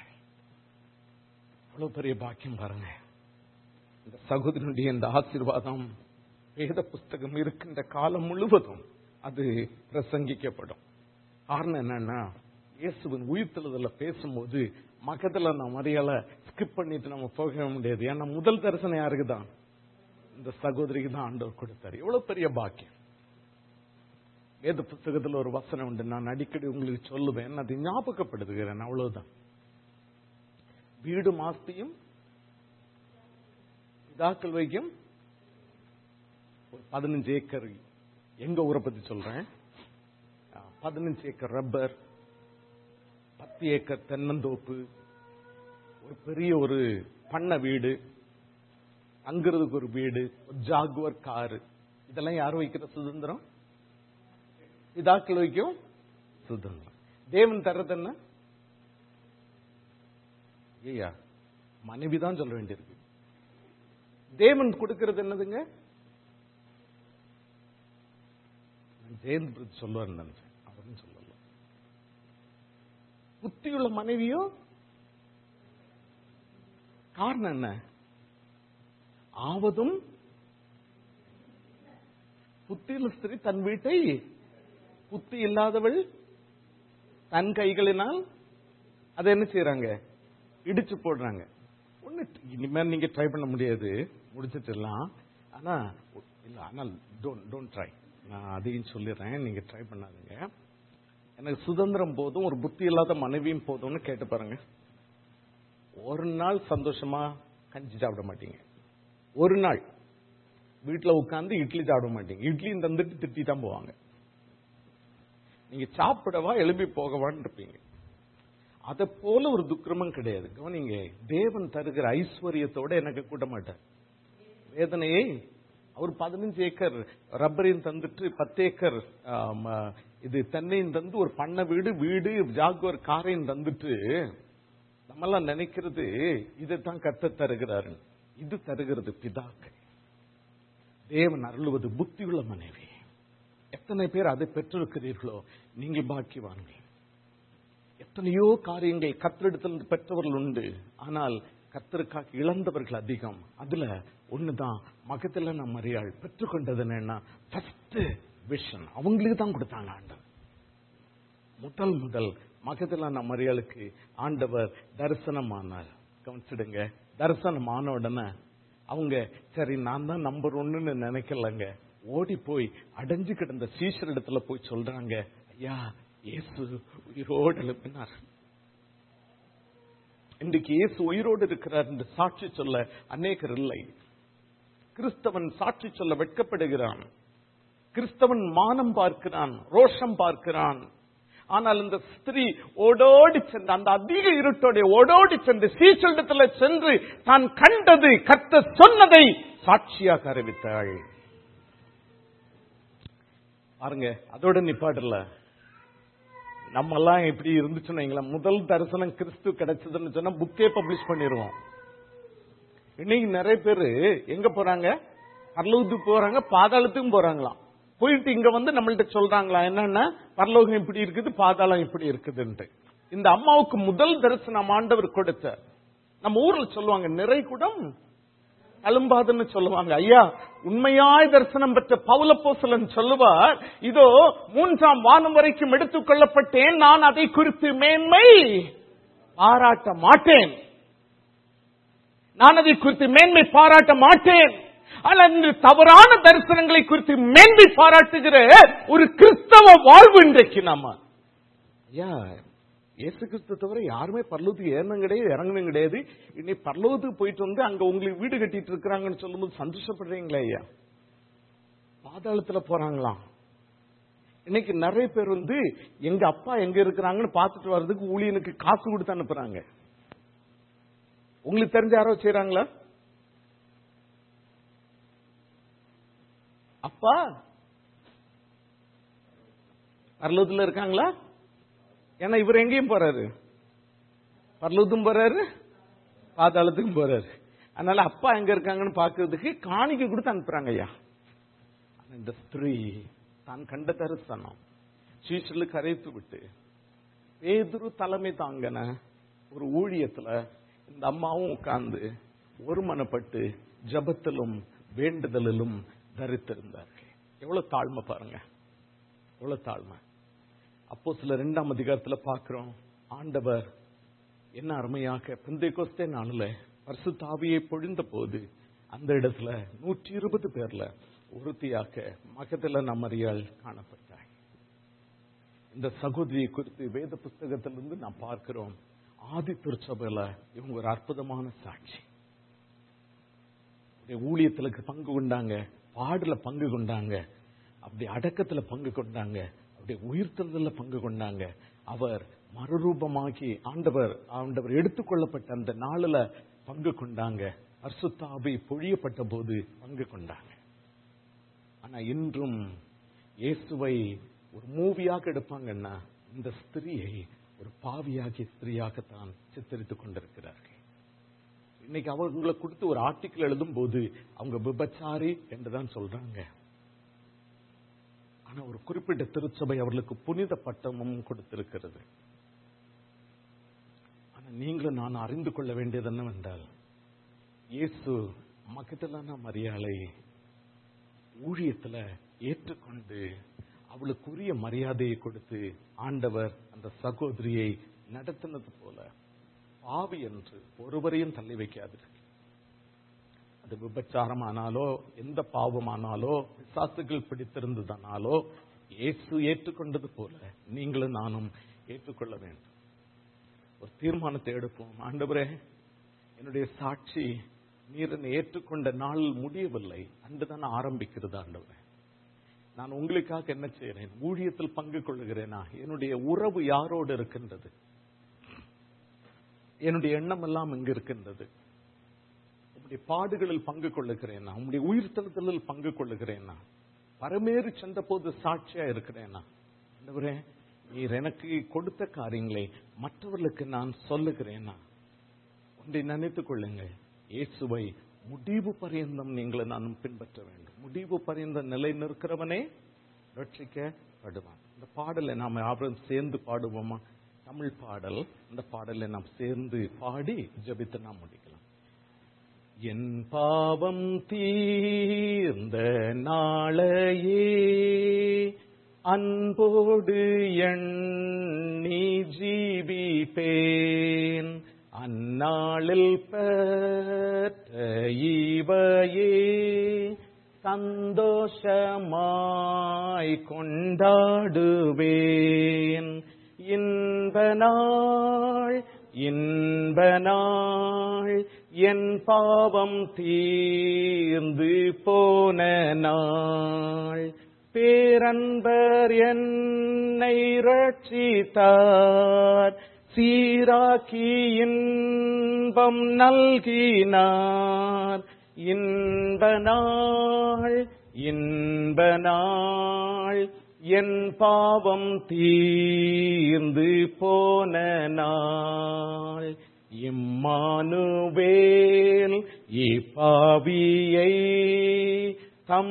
அவ்வளவு பெரிய பாக்கியம் பாருங்க இந்த சகோதரனுடைய இந்த ஆசீர்வாதம் வேத புஸ்தகம் இருக்கின்ற காலம் முழுவதும் அது பிரசங்கிக்கப்படும் காரணம் என்னன்னா இயேசுவின் உயிர்த்தெழுதல பேசும்போது மகத்துல நம்ம மரியாதை ஸ்கிப் பண்ணிட்டு நம்ம போக முடியாது ஏன்னா முதல் தரிசனம் யாருக்கு தான் இந்த சகோதரிக்கு தான் ஆண்டவர் கொடுத்தார் எவ்வளவு பெரிய பாக்கியம் வேத புத்தகத்தில் ஒரு வசனம் உண்டு நான் அடிக்கடி உங்களுக்கு சொல்லுவேன் அதை ஞாபகப்படுத்துகிறேன் அவ்வளவுதான் வீடு மாஸ்தியும் பிதாக்கள் வைக்கும் ஒரு பதினஞ்சு ஏக்கர் எங்க ஊரை பத்தி சொல்றேன் பதினஞ்சு ஏக்கர் ரப்பர் பத்து ஏக்கர் தென்னந்தோப்பு ஒரு பெரிய ஒரு பண்ண வீடு தங்குறதுக்கு ஒரு வீடு ஒரு ஜாகுவர் காரு இதெல்லாம் யார் வைக்கிற சுதந்திரம் பிதாக்கள் வைக்கும் சுதந்திரம் தேவன் தர்றது என்ன ஐயா மனைவி தான் சொல்ல வேண்டியிருக்கு தேவன் கொடுக்கிறது என்னதுங்க ஜெயந்த் சொல்லுவார் நினைச்சேன் அவரும் சொல்லல புத்தியுள்ள மனைவியோ காரணம் என்ன ஆவதும் புத்தியுள்ள ஸ்திரீ தன் வீட்டை புத்தி இல்லாதவள் தன் கைகளினால் அதை என்ன செய்யறாங்க இடிச்சு போடுறாங்க ஒண்ணு இனிமேல் நீங்க ட்ரை பண்ண முடியாது முடிச்சிட்டுலாம் ஆனா இல்ல ஆனால் டோன்ட் டோன்ட் ட்ரை நான் அதையும் சொல்லிடுறேன் நீங்க ட்ரை பண்ணாதீங்க எனக்கு சுதந்திரம் போதும் ஒரு புத்தி இல்லாத மனைவியும் போதும்னு கேட்டு பாருங்க ஒரு நாள் சந்தோஷமா கஞ்சி சாப்பிட மாட்டீங்க ஒரு நாள் வீட்டுல உட்கார்ந்து இட்லி சாப்பிட மாட்டீங்க இட்லியும் தந்துட்டு திட்டி தான் போவாங்க நீங்க சாப்பிடவா எழுப்பி போகவான்னு இருப்பீங்க அதை போல ஒரு துக்கிரமும் கிடையாது கவனிங்க தேவன் தருகிற ஐஸ்வர்யத்தோட எனக்கு கூட்ட மாட்டார் வேதனையை அவர் பதினஞ்சு ஏக்கர் ரப்பரையும் தந்துட்டு பத்து ஏக்கர் ஆம், இது தென்னையும் தந்து ஒரு பண்ண வீடு வீடு ஜாகுவர் காரையும் தந்துட்டு நம்மெல்லாம் நினைக்கிறது இதைத்தான் கத்த தருகிறாரு இது தருகிறது பிதாக்கள் தேவன் அருளுவது புத்தியுள்ள மனைவி எத்தனை பேர் அதை பெற்றிருக்கிறீர்களோ நீங்கள் பாக்கியவான்கள் எத்தனையோ காரியங்கள் கத்தரிடத்தில் பெற்றவர்கள் உண்டு ஆனால் கத்தருக்காக இழந்தவர்கள் அதிகம் அதுல ஒண்ணுதான் மகத்துல நம்ம மரியாள் பெற்றுக்கொண்டது என்னன்னா ஃபர்ஸ்ட் விஷன் அவங்களுக்கு தான் கொடுத்தாங்க ஆண்டவர் முதல் முதல் மகத்துல நம்ம மரியாளுக்கு ஆண்டவர் தரிசனமானார் கவனிச்சிடுங்க தரிசனம் ஆன உடனே அவங்க சரி நான் தான் நம்பர் ஒன்னுன்னு நினைக்கலங்க ஓடி போய் அடைஞ்சு கிடந்த சீஷர் இடத்துல போய் சொல்றாங்க ஐயா இயேசு உயிரோடு எழுப்பினார் இன்றைக்கு இயேசு உயிரோடு இருக்கிறார் என்று சாட்சி சொல்ல அநேகர் இல்லை கிறிஸ்தவன் சாட்சி சொல்ல வெட்கப்படுகிறான் கிறிஸ்தவன் மானம் பார்க்கிறான் ரோஷம் பார்க்கிறான் ஆனால் இந்த ஸ்திரீ ஓடோடி சென்று அந்த அதிக இருட்டோட ஓடோடி சென்று சீச்சலிடத்துல சென்று தான் கண்டது கத்த சொன்னதை சாட்சியாக அறிவித்தாள் பாருங்க அதோட நிப்பாடல நம்ம எல்லாம் எப்படி இருந்துச்சுன்னு வைங்களேன், முதல் தரிசனம் கிறிஸ்து கிடைச்சதுன்னு சொன்னா புக்கே பப்ளிஷ் பண்ணிடுவோம் இன்னைக்கு நிறைய பேரு எங்க போறாங்க பரலோகத்துக்கு போறாங்க பாதாளத்துக்கும் போறாங்களாம் போயிட்டு இங்க வந்து நம்மள்ட்ட சொல்றாங்களா என்னன்னா பரலோகம் இப்படி இருக்குது பாதாளம் இப்படி இருக்குதுன்ட்டு இந்த அம்மாவுக்கு முதல் தரிசனம் ஆண்டவர் கொடுத்த நம்ம ஊர்ல சொல்லுவாங்க நிறை குடம் அலும்பாதுன்னு சொல்லுவாங்க ஐயா உண்மையாய் தரிசனம் பெற்ற பவுலப்போசலன் சொல்லுவார் இதோ மூன்றாம் வானம் வரைக்கும் எடுத்துக் கொள்ளப்பட்டேன் நான் அதை குறித்து மேன்மை பாராட்ட மாட்டேன் நான் அதை குறித்து மேன்மை பாராட்ட மாட்டேன் ஆனால் இந்த தவறான தரிசனங்களை குறித்து மேன்மை பாராட்டுகிற ஒரு கிறிஸ்தவ வாழ்வு இன்றைக்கு நாம ஐயா இயேசு கிறிஸ்து தவிர யாருமே பரலோகத்துக்கு ஏறணும் கிடையாது இறங்கணும் கிடையாது இன்னைக்கு பரலோகத்துக்கு போயிட்டு வந்து அங்க உங்களுக்கு வீடு கட்டிட்டு இருக்கிறாங்கன்னு சொல்லும்போது சந்தோஷப்படுறீங்களா ஐயா பாதாளத்துல போறாங்களாம் இன்னைக்கு நிறைய பேர் வந்து எங்க அப்பா எங்க இருக்கிறாங்கன்னு பார்த்துட்டு வர்றதுக்கு ஊழியனுக்கு காசு கொடுத்து அனுப்புறாங்க உங்களுக்கு தெரிஞ்ச யாரோ செய்றாங்களா அப்பா பரலோகத்துல இருக்காங்களா ஏன்னா இவர் எங்கேயும் போறாரு பரலோகத்தும் போறாரு பாதாளத்துக்கும் போறாரு அதனால அப்பா எங்க இருக்காங்கன்னு பாக்குறதுக்கு காணிக்கை கொடுத்து அனுப்புறாங்க ஐயா ஆனா இந்த ஸ்திரீ தான் கண்ட தரிசனம் சீசலுக்கு அரைத்து விட்டு பேதுரு தலைமை தாங்கின ஒரு ஊழியத்துல இந்த அம்மாவும் உட்கார்ந்து ஒருமனப்பட்டு ஜபத்திலும் வேண்டுதலிலும் தரித்திருந்தார்கள் எவ்வளவு தாழ்மை பாருங்க எவ்வளவு தாழ்மை அப்போ சில ரெண்டாம் அதிகாரத்துல பார்க்கிறோம் ஆண்டவர் என்ன அருமையாக பிந்தைகோஸ்தே நாளில் பரிசுத்தாவியை பொழிந்த போது அந்த இடத்துல நூற்றி இருபது பேர்ல ஒருத்தியாக மகத்துல நம்மறியால் காணப்பட்டாய் இந்த சகோதரியை குறித்து வேத புஸ்தகத்திலிருந்து நாம் பார்க்கிறோம் ஆதி திருச்சபையில இவங்க ஒரு அற்புதமான சாட்சி அப்படியே ஊழியத்துல பங்கு கொண்டாங்க பாடுல பங்கு கொண்டாங்க அப்படி அடக்கத்துல பங்கு கொண்டாங்க அப்படியே உயிர்த்தெழுதல்ல பங்கு கொண்டாங்க அவர் மறுரூபமாகி ஆண்டவர் ஆண்டவர் எடுத்துக்கொள்ளப்பட்ட அந்த நாளில் பங்கு கொண்டாங்க அர்சுத்தாபி பொழியப்பட்ட போது பங்கு கொண்டாங்க ஆனா இன்றும் இயேசுவை ஒரு மூவியாக எடுப்பாங்கன்னா இந்த ஸ்திரியை ஒரு பாவியாகிய ஸ்திரியாகத்தான் சித்தரித்துக் கொண்டிருக்கிறார்கள் இன்னைக்கு அவங்களை கொடுத்து ஒரு ஆர்டிக்கிள் எழுதும் போது அவங்க விபச்சாரி என்றுதான் சொல்றாங்க ஆனா ஒரு குறிப்பிட்ட திருச்சபை அவர்களுக்கு புனித பட்டமும் கொடுத்திருக்கிறது ஆனா நீங்களும் நான் அறிந்து கொள்ள வேண்டியது என்னவென்றால் இயேசு மகதலான மரியாதை ஊழியத்துல ஏற்றுக்கொண்டு அவளுக்குரிய மரியாதையை கொடுத்து ஆண்டவர் அந்த சகோதரியை நடத்தினது போல பாவி என்று ஒருவரையும் தள்ளி வைக்காது அது விபச்சாரமானாலோ எந்த பாவமானாலோ பிசாசுகள் பிடித்திருந்ததனாலோ இயேசு ஏற்றுக்கொண்டது போல நீங்களும் நானும் ஏற்றுக்கொள்ள வேண்டும் ஒரு தீர்மானத்தை எடுப்போம் ஆண்டவரே என்னுடைய சாட்சி நீர் என்னை ஏற்றுக்கொண்ட நாள் முடியவில்லை அன்றுதான் ஆரம்பிக்கிறது ஆண்டவரே நான் உங்களுக்காக என்ன செய்கிறேன் ஊழியத்தில் பங்கு கொள்ளுகிறேனா என்னுடைய உறவு யாரோடு இருக்கின்றது என்னுடைய எண்ணம் எல்லாம் இங்கு இருக்கின்றது உம்முடைய பாடுகளில் பங்கு கொள்ளுகிறேனா உம்முடைய உயிர்த்தெழுதலில் பங்கு கொள்ளுகிறேனா பரமேறி சென்ற போது சாட்சியா இருக்கிறேனா ஆண்டவரே நீர் எனக்கு கொடுத்த காரியங்களை மற்றவர்களுக்கு நான் சொல்லுகிறேனா ஒன்றை நினைத்துக் கொள்ளுங்கள் இயேசுவை முடிவு பரியந்தம் நீங்கள் நானும் பின்பற்ற வேண்டும் முடிவு பரியந்த நிலை நிற்கிறவனே ரட்சிக்கப்படுவான் இந்த பாடலை நாம் யாரும் சேர்ந்து பாடுவோமா தமிழ் பாடல் இந்த பாடலை நாம் சேர்ந்து பாடி ஜெபித்து நாம் முடிக்கலாம் என் பாவம் தீர்ந்த நாளையே அன்போடு எண்ணி ஜீவிப்பேன் அந்நாளில் பெற்ற இவையே சந்தோஷமாய் கொண்டாடுவேன் இன்ப நாள் இன்ப நாள் என் பாவம் தீர்ந்து போன நாள் பேரன்பர் என்னை ரட்சித்தார் சீராக்கி இன்பம் நல்கினார் இன்ப நாள் இன்ப நாள் என் பாவம் தீர்ந்து போன நாள் இம்மானுவேல் இப்பாவியை தம்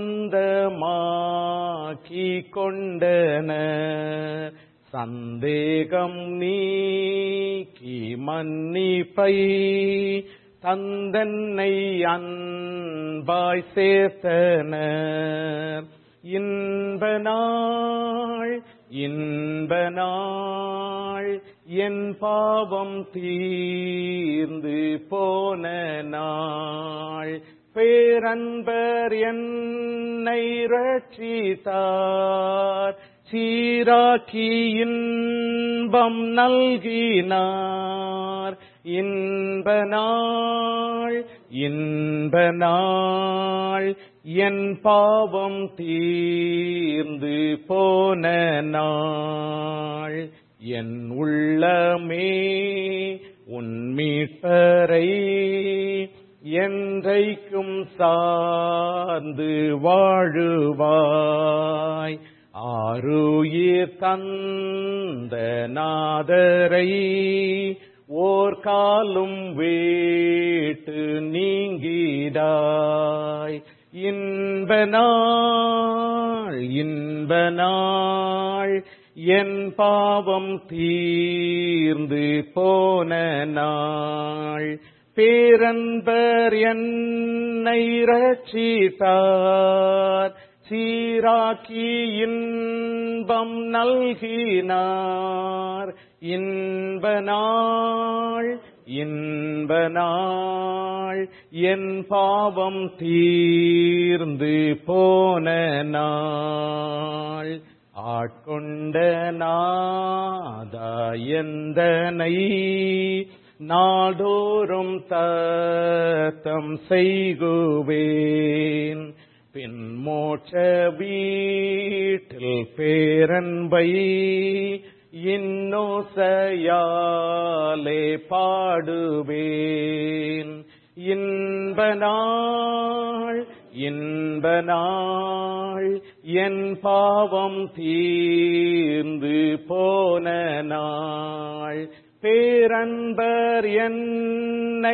சொந்தமாக்கி கொண்டனர் சந்தேகம் நீக்கி மன்னிப்பை தந்தன்னை அன்பாய் சேர்த்தனர் இன்ப நாள் இன்ப நாள் என் பாவம் தீர்ந்து போன நாள் பேரன்பர் என்னை ரட்சித்தார் சீராக்கி இன்பம் நல்கினார் இன்ப நாள் இன்ப நாள் என் பாவம் தீர்ந்து போன நாள் என் உள்ளமே உன் மீட்பரை என்றைக்கும் சார்ந்து வாழுவாய் ஆருயிர் தந்த நாதரை ஓர் காலும் வேட்டு நீங்கிடாய் இன்ப நாள் இன்ப நாள் என் பாவம் தீர்ந்து போன நாள் பேரன்பர் என்னை ரட்சித்தார் சீராக்கி இன்பம் நல்கினார் இன்ப நாள் இன்ப நாள் என் பாவம் தீர்ந்து போன நாள் ஆட்கொண்ட நாதா எந்தனை நாடோறும் தத்தம் செய்குவேன் பின் மோட்ச வீட்டில் பேரன்பை இன்னோசையாலே பாடுவேன் இன்ப நாள் இன்ப நாள் என் பாவம் தீர்ந்து போன நாள் பேரன்பர் என்னை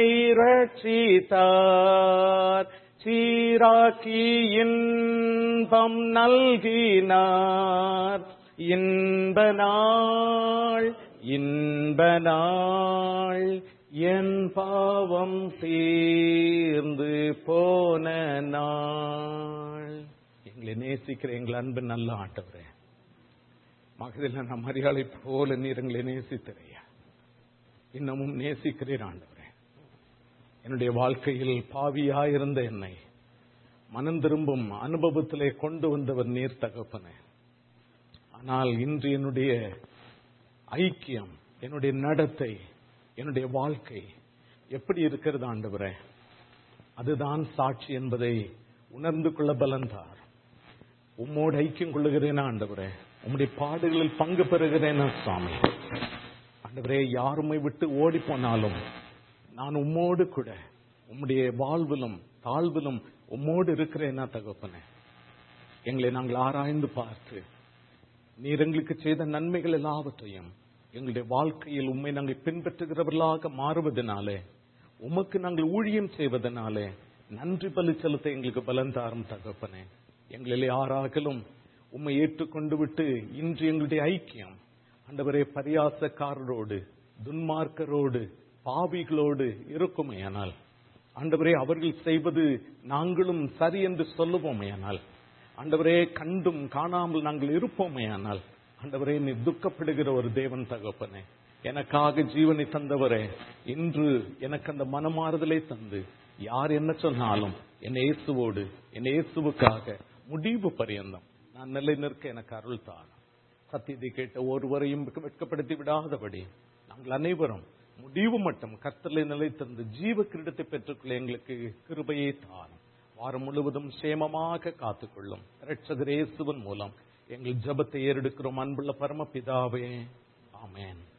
ரட்சித்தார் சீராக்கி இன்பம் நல்கினார் இன்ப நாள் இன்ப நாள் என் பாவம் தீர்ந்து போன நாள் எங்களை நேசிக்கிற எங்கள் அன்பு நல்ல ஆண்டவரே மகதில் நான் மரியாதை போல நீர் எங்களை நேசித்திரையா இன்னமும் நேசிக்கிறீர் ஆண்டவரே என்னுடைய வாழ்க்கையில் பாவியாயிருந்த என்னை மனம் திரும்பும் அனுபவத்திலே கொண்டு வந்தவர் நீர் தகப்பனே ஆனால் இன்று என்னுடைய ஐக்கியம் என்னுடைய நடத்தை என்னுடைய வாழ்க்கை எப்படி இருக்கிறது ஆண்டவரே அதுதான் சாட்சி என்பதை உணர்ந்து கொள்ள பலந்தார் உம்மோடு ஐக்கியம் கொள்ளுகிறேன் ஆண்டவரே உம்முடைய பாடுகளில் பங்கு பெறுகிறேன் சுவாமி ஆண்டவரே யாருமை விட்டு ஓடி போனாலும் நான் உம்மோடு கூட உம்முடைய வாழ்விலும் தாழ்விலும் உம்மோடு இருக்கிறேனா தகப்பனே எங்களை நாங்கள் ஆராய்ந்து பார்த்து நீர் எங்களுக்கு செய்த நன்மைகள் எல்லாவற்றையும் எங்களுடைய வாழ்க்கையில் உண்மை நாங்கள் பின்பற்றுகிறவர்களாக மாறுவதனாலே உமக்கு நாங்கள் ஊழியம் செய்வதனாலே நன்றி பலி செலுத்த எங்களுக்கு பலன் தாரும் தகப்பனே எங்களிலே ஆறாகலும் உம்மை ஏற்றுக்கொண்டு விட்டு இன்று எங்களுடைய ஐக்கியம் ஆண்டவரே பரியாசக்காரரோடு துன்மார்க்கரோடு பாவிகளோடு இருக்குமேயானால் ஆண்டவரே அவர்கள் செய்வது நாங்களும் சரி என்று சொல்லுவோமேயானால் ஆண்டவரே கண்டும் காணாமல் நாங்கள் இருப்போமேயானால் ஆண்டவரே நீ துக்கப்படுகிற ஒரு தேவன் தகப்பனே எனக்காக ஜீவனை தந்தவரே இன்று எனக்கு அந்த மனமாறுதலை தந்து யார் என்ன சொன்னாலும் என் இயேசுவோடு என் இயேசுவுக்காக முடிவு பரியந்தம் நான் நிலை நிற்க எனக்கு அருள் தான் சத்தியத்தை கேட்ட ஒருவரையும் வெட்கப்படுத்தி விடாதபடி நாங்கள் அனைவரும் முடிவு மட்டும் கர்த்தலை நிலைத்திருந்து ஜீவ கிரீடத்தை பெற்றுக்கொள்ள எங்களுக்கு கிருபையை தாரும் வாரம் முழுவதும் சேமமாக காத்துக்கொள்ளும் இரட்சகரேசுவன் மூலம் எங்கள் ஜபத்தை ஏறெடுக்கிறோம் அன்புள்ள பரமபிதாவே ஆமேன்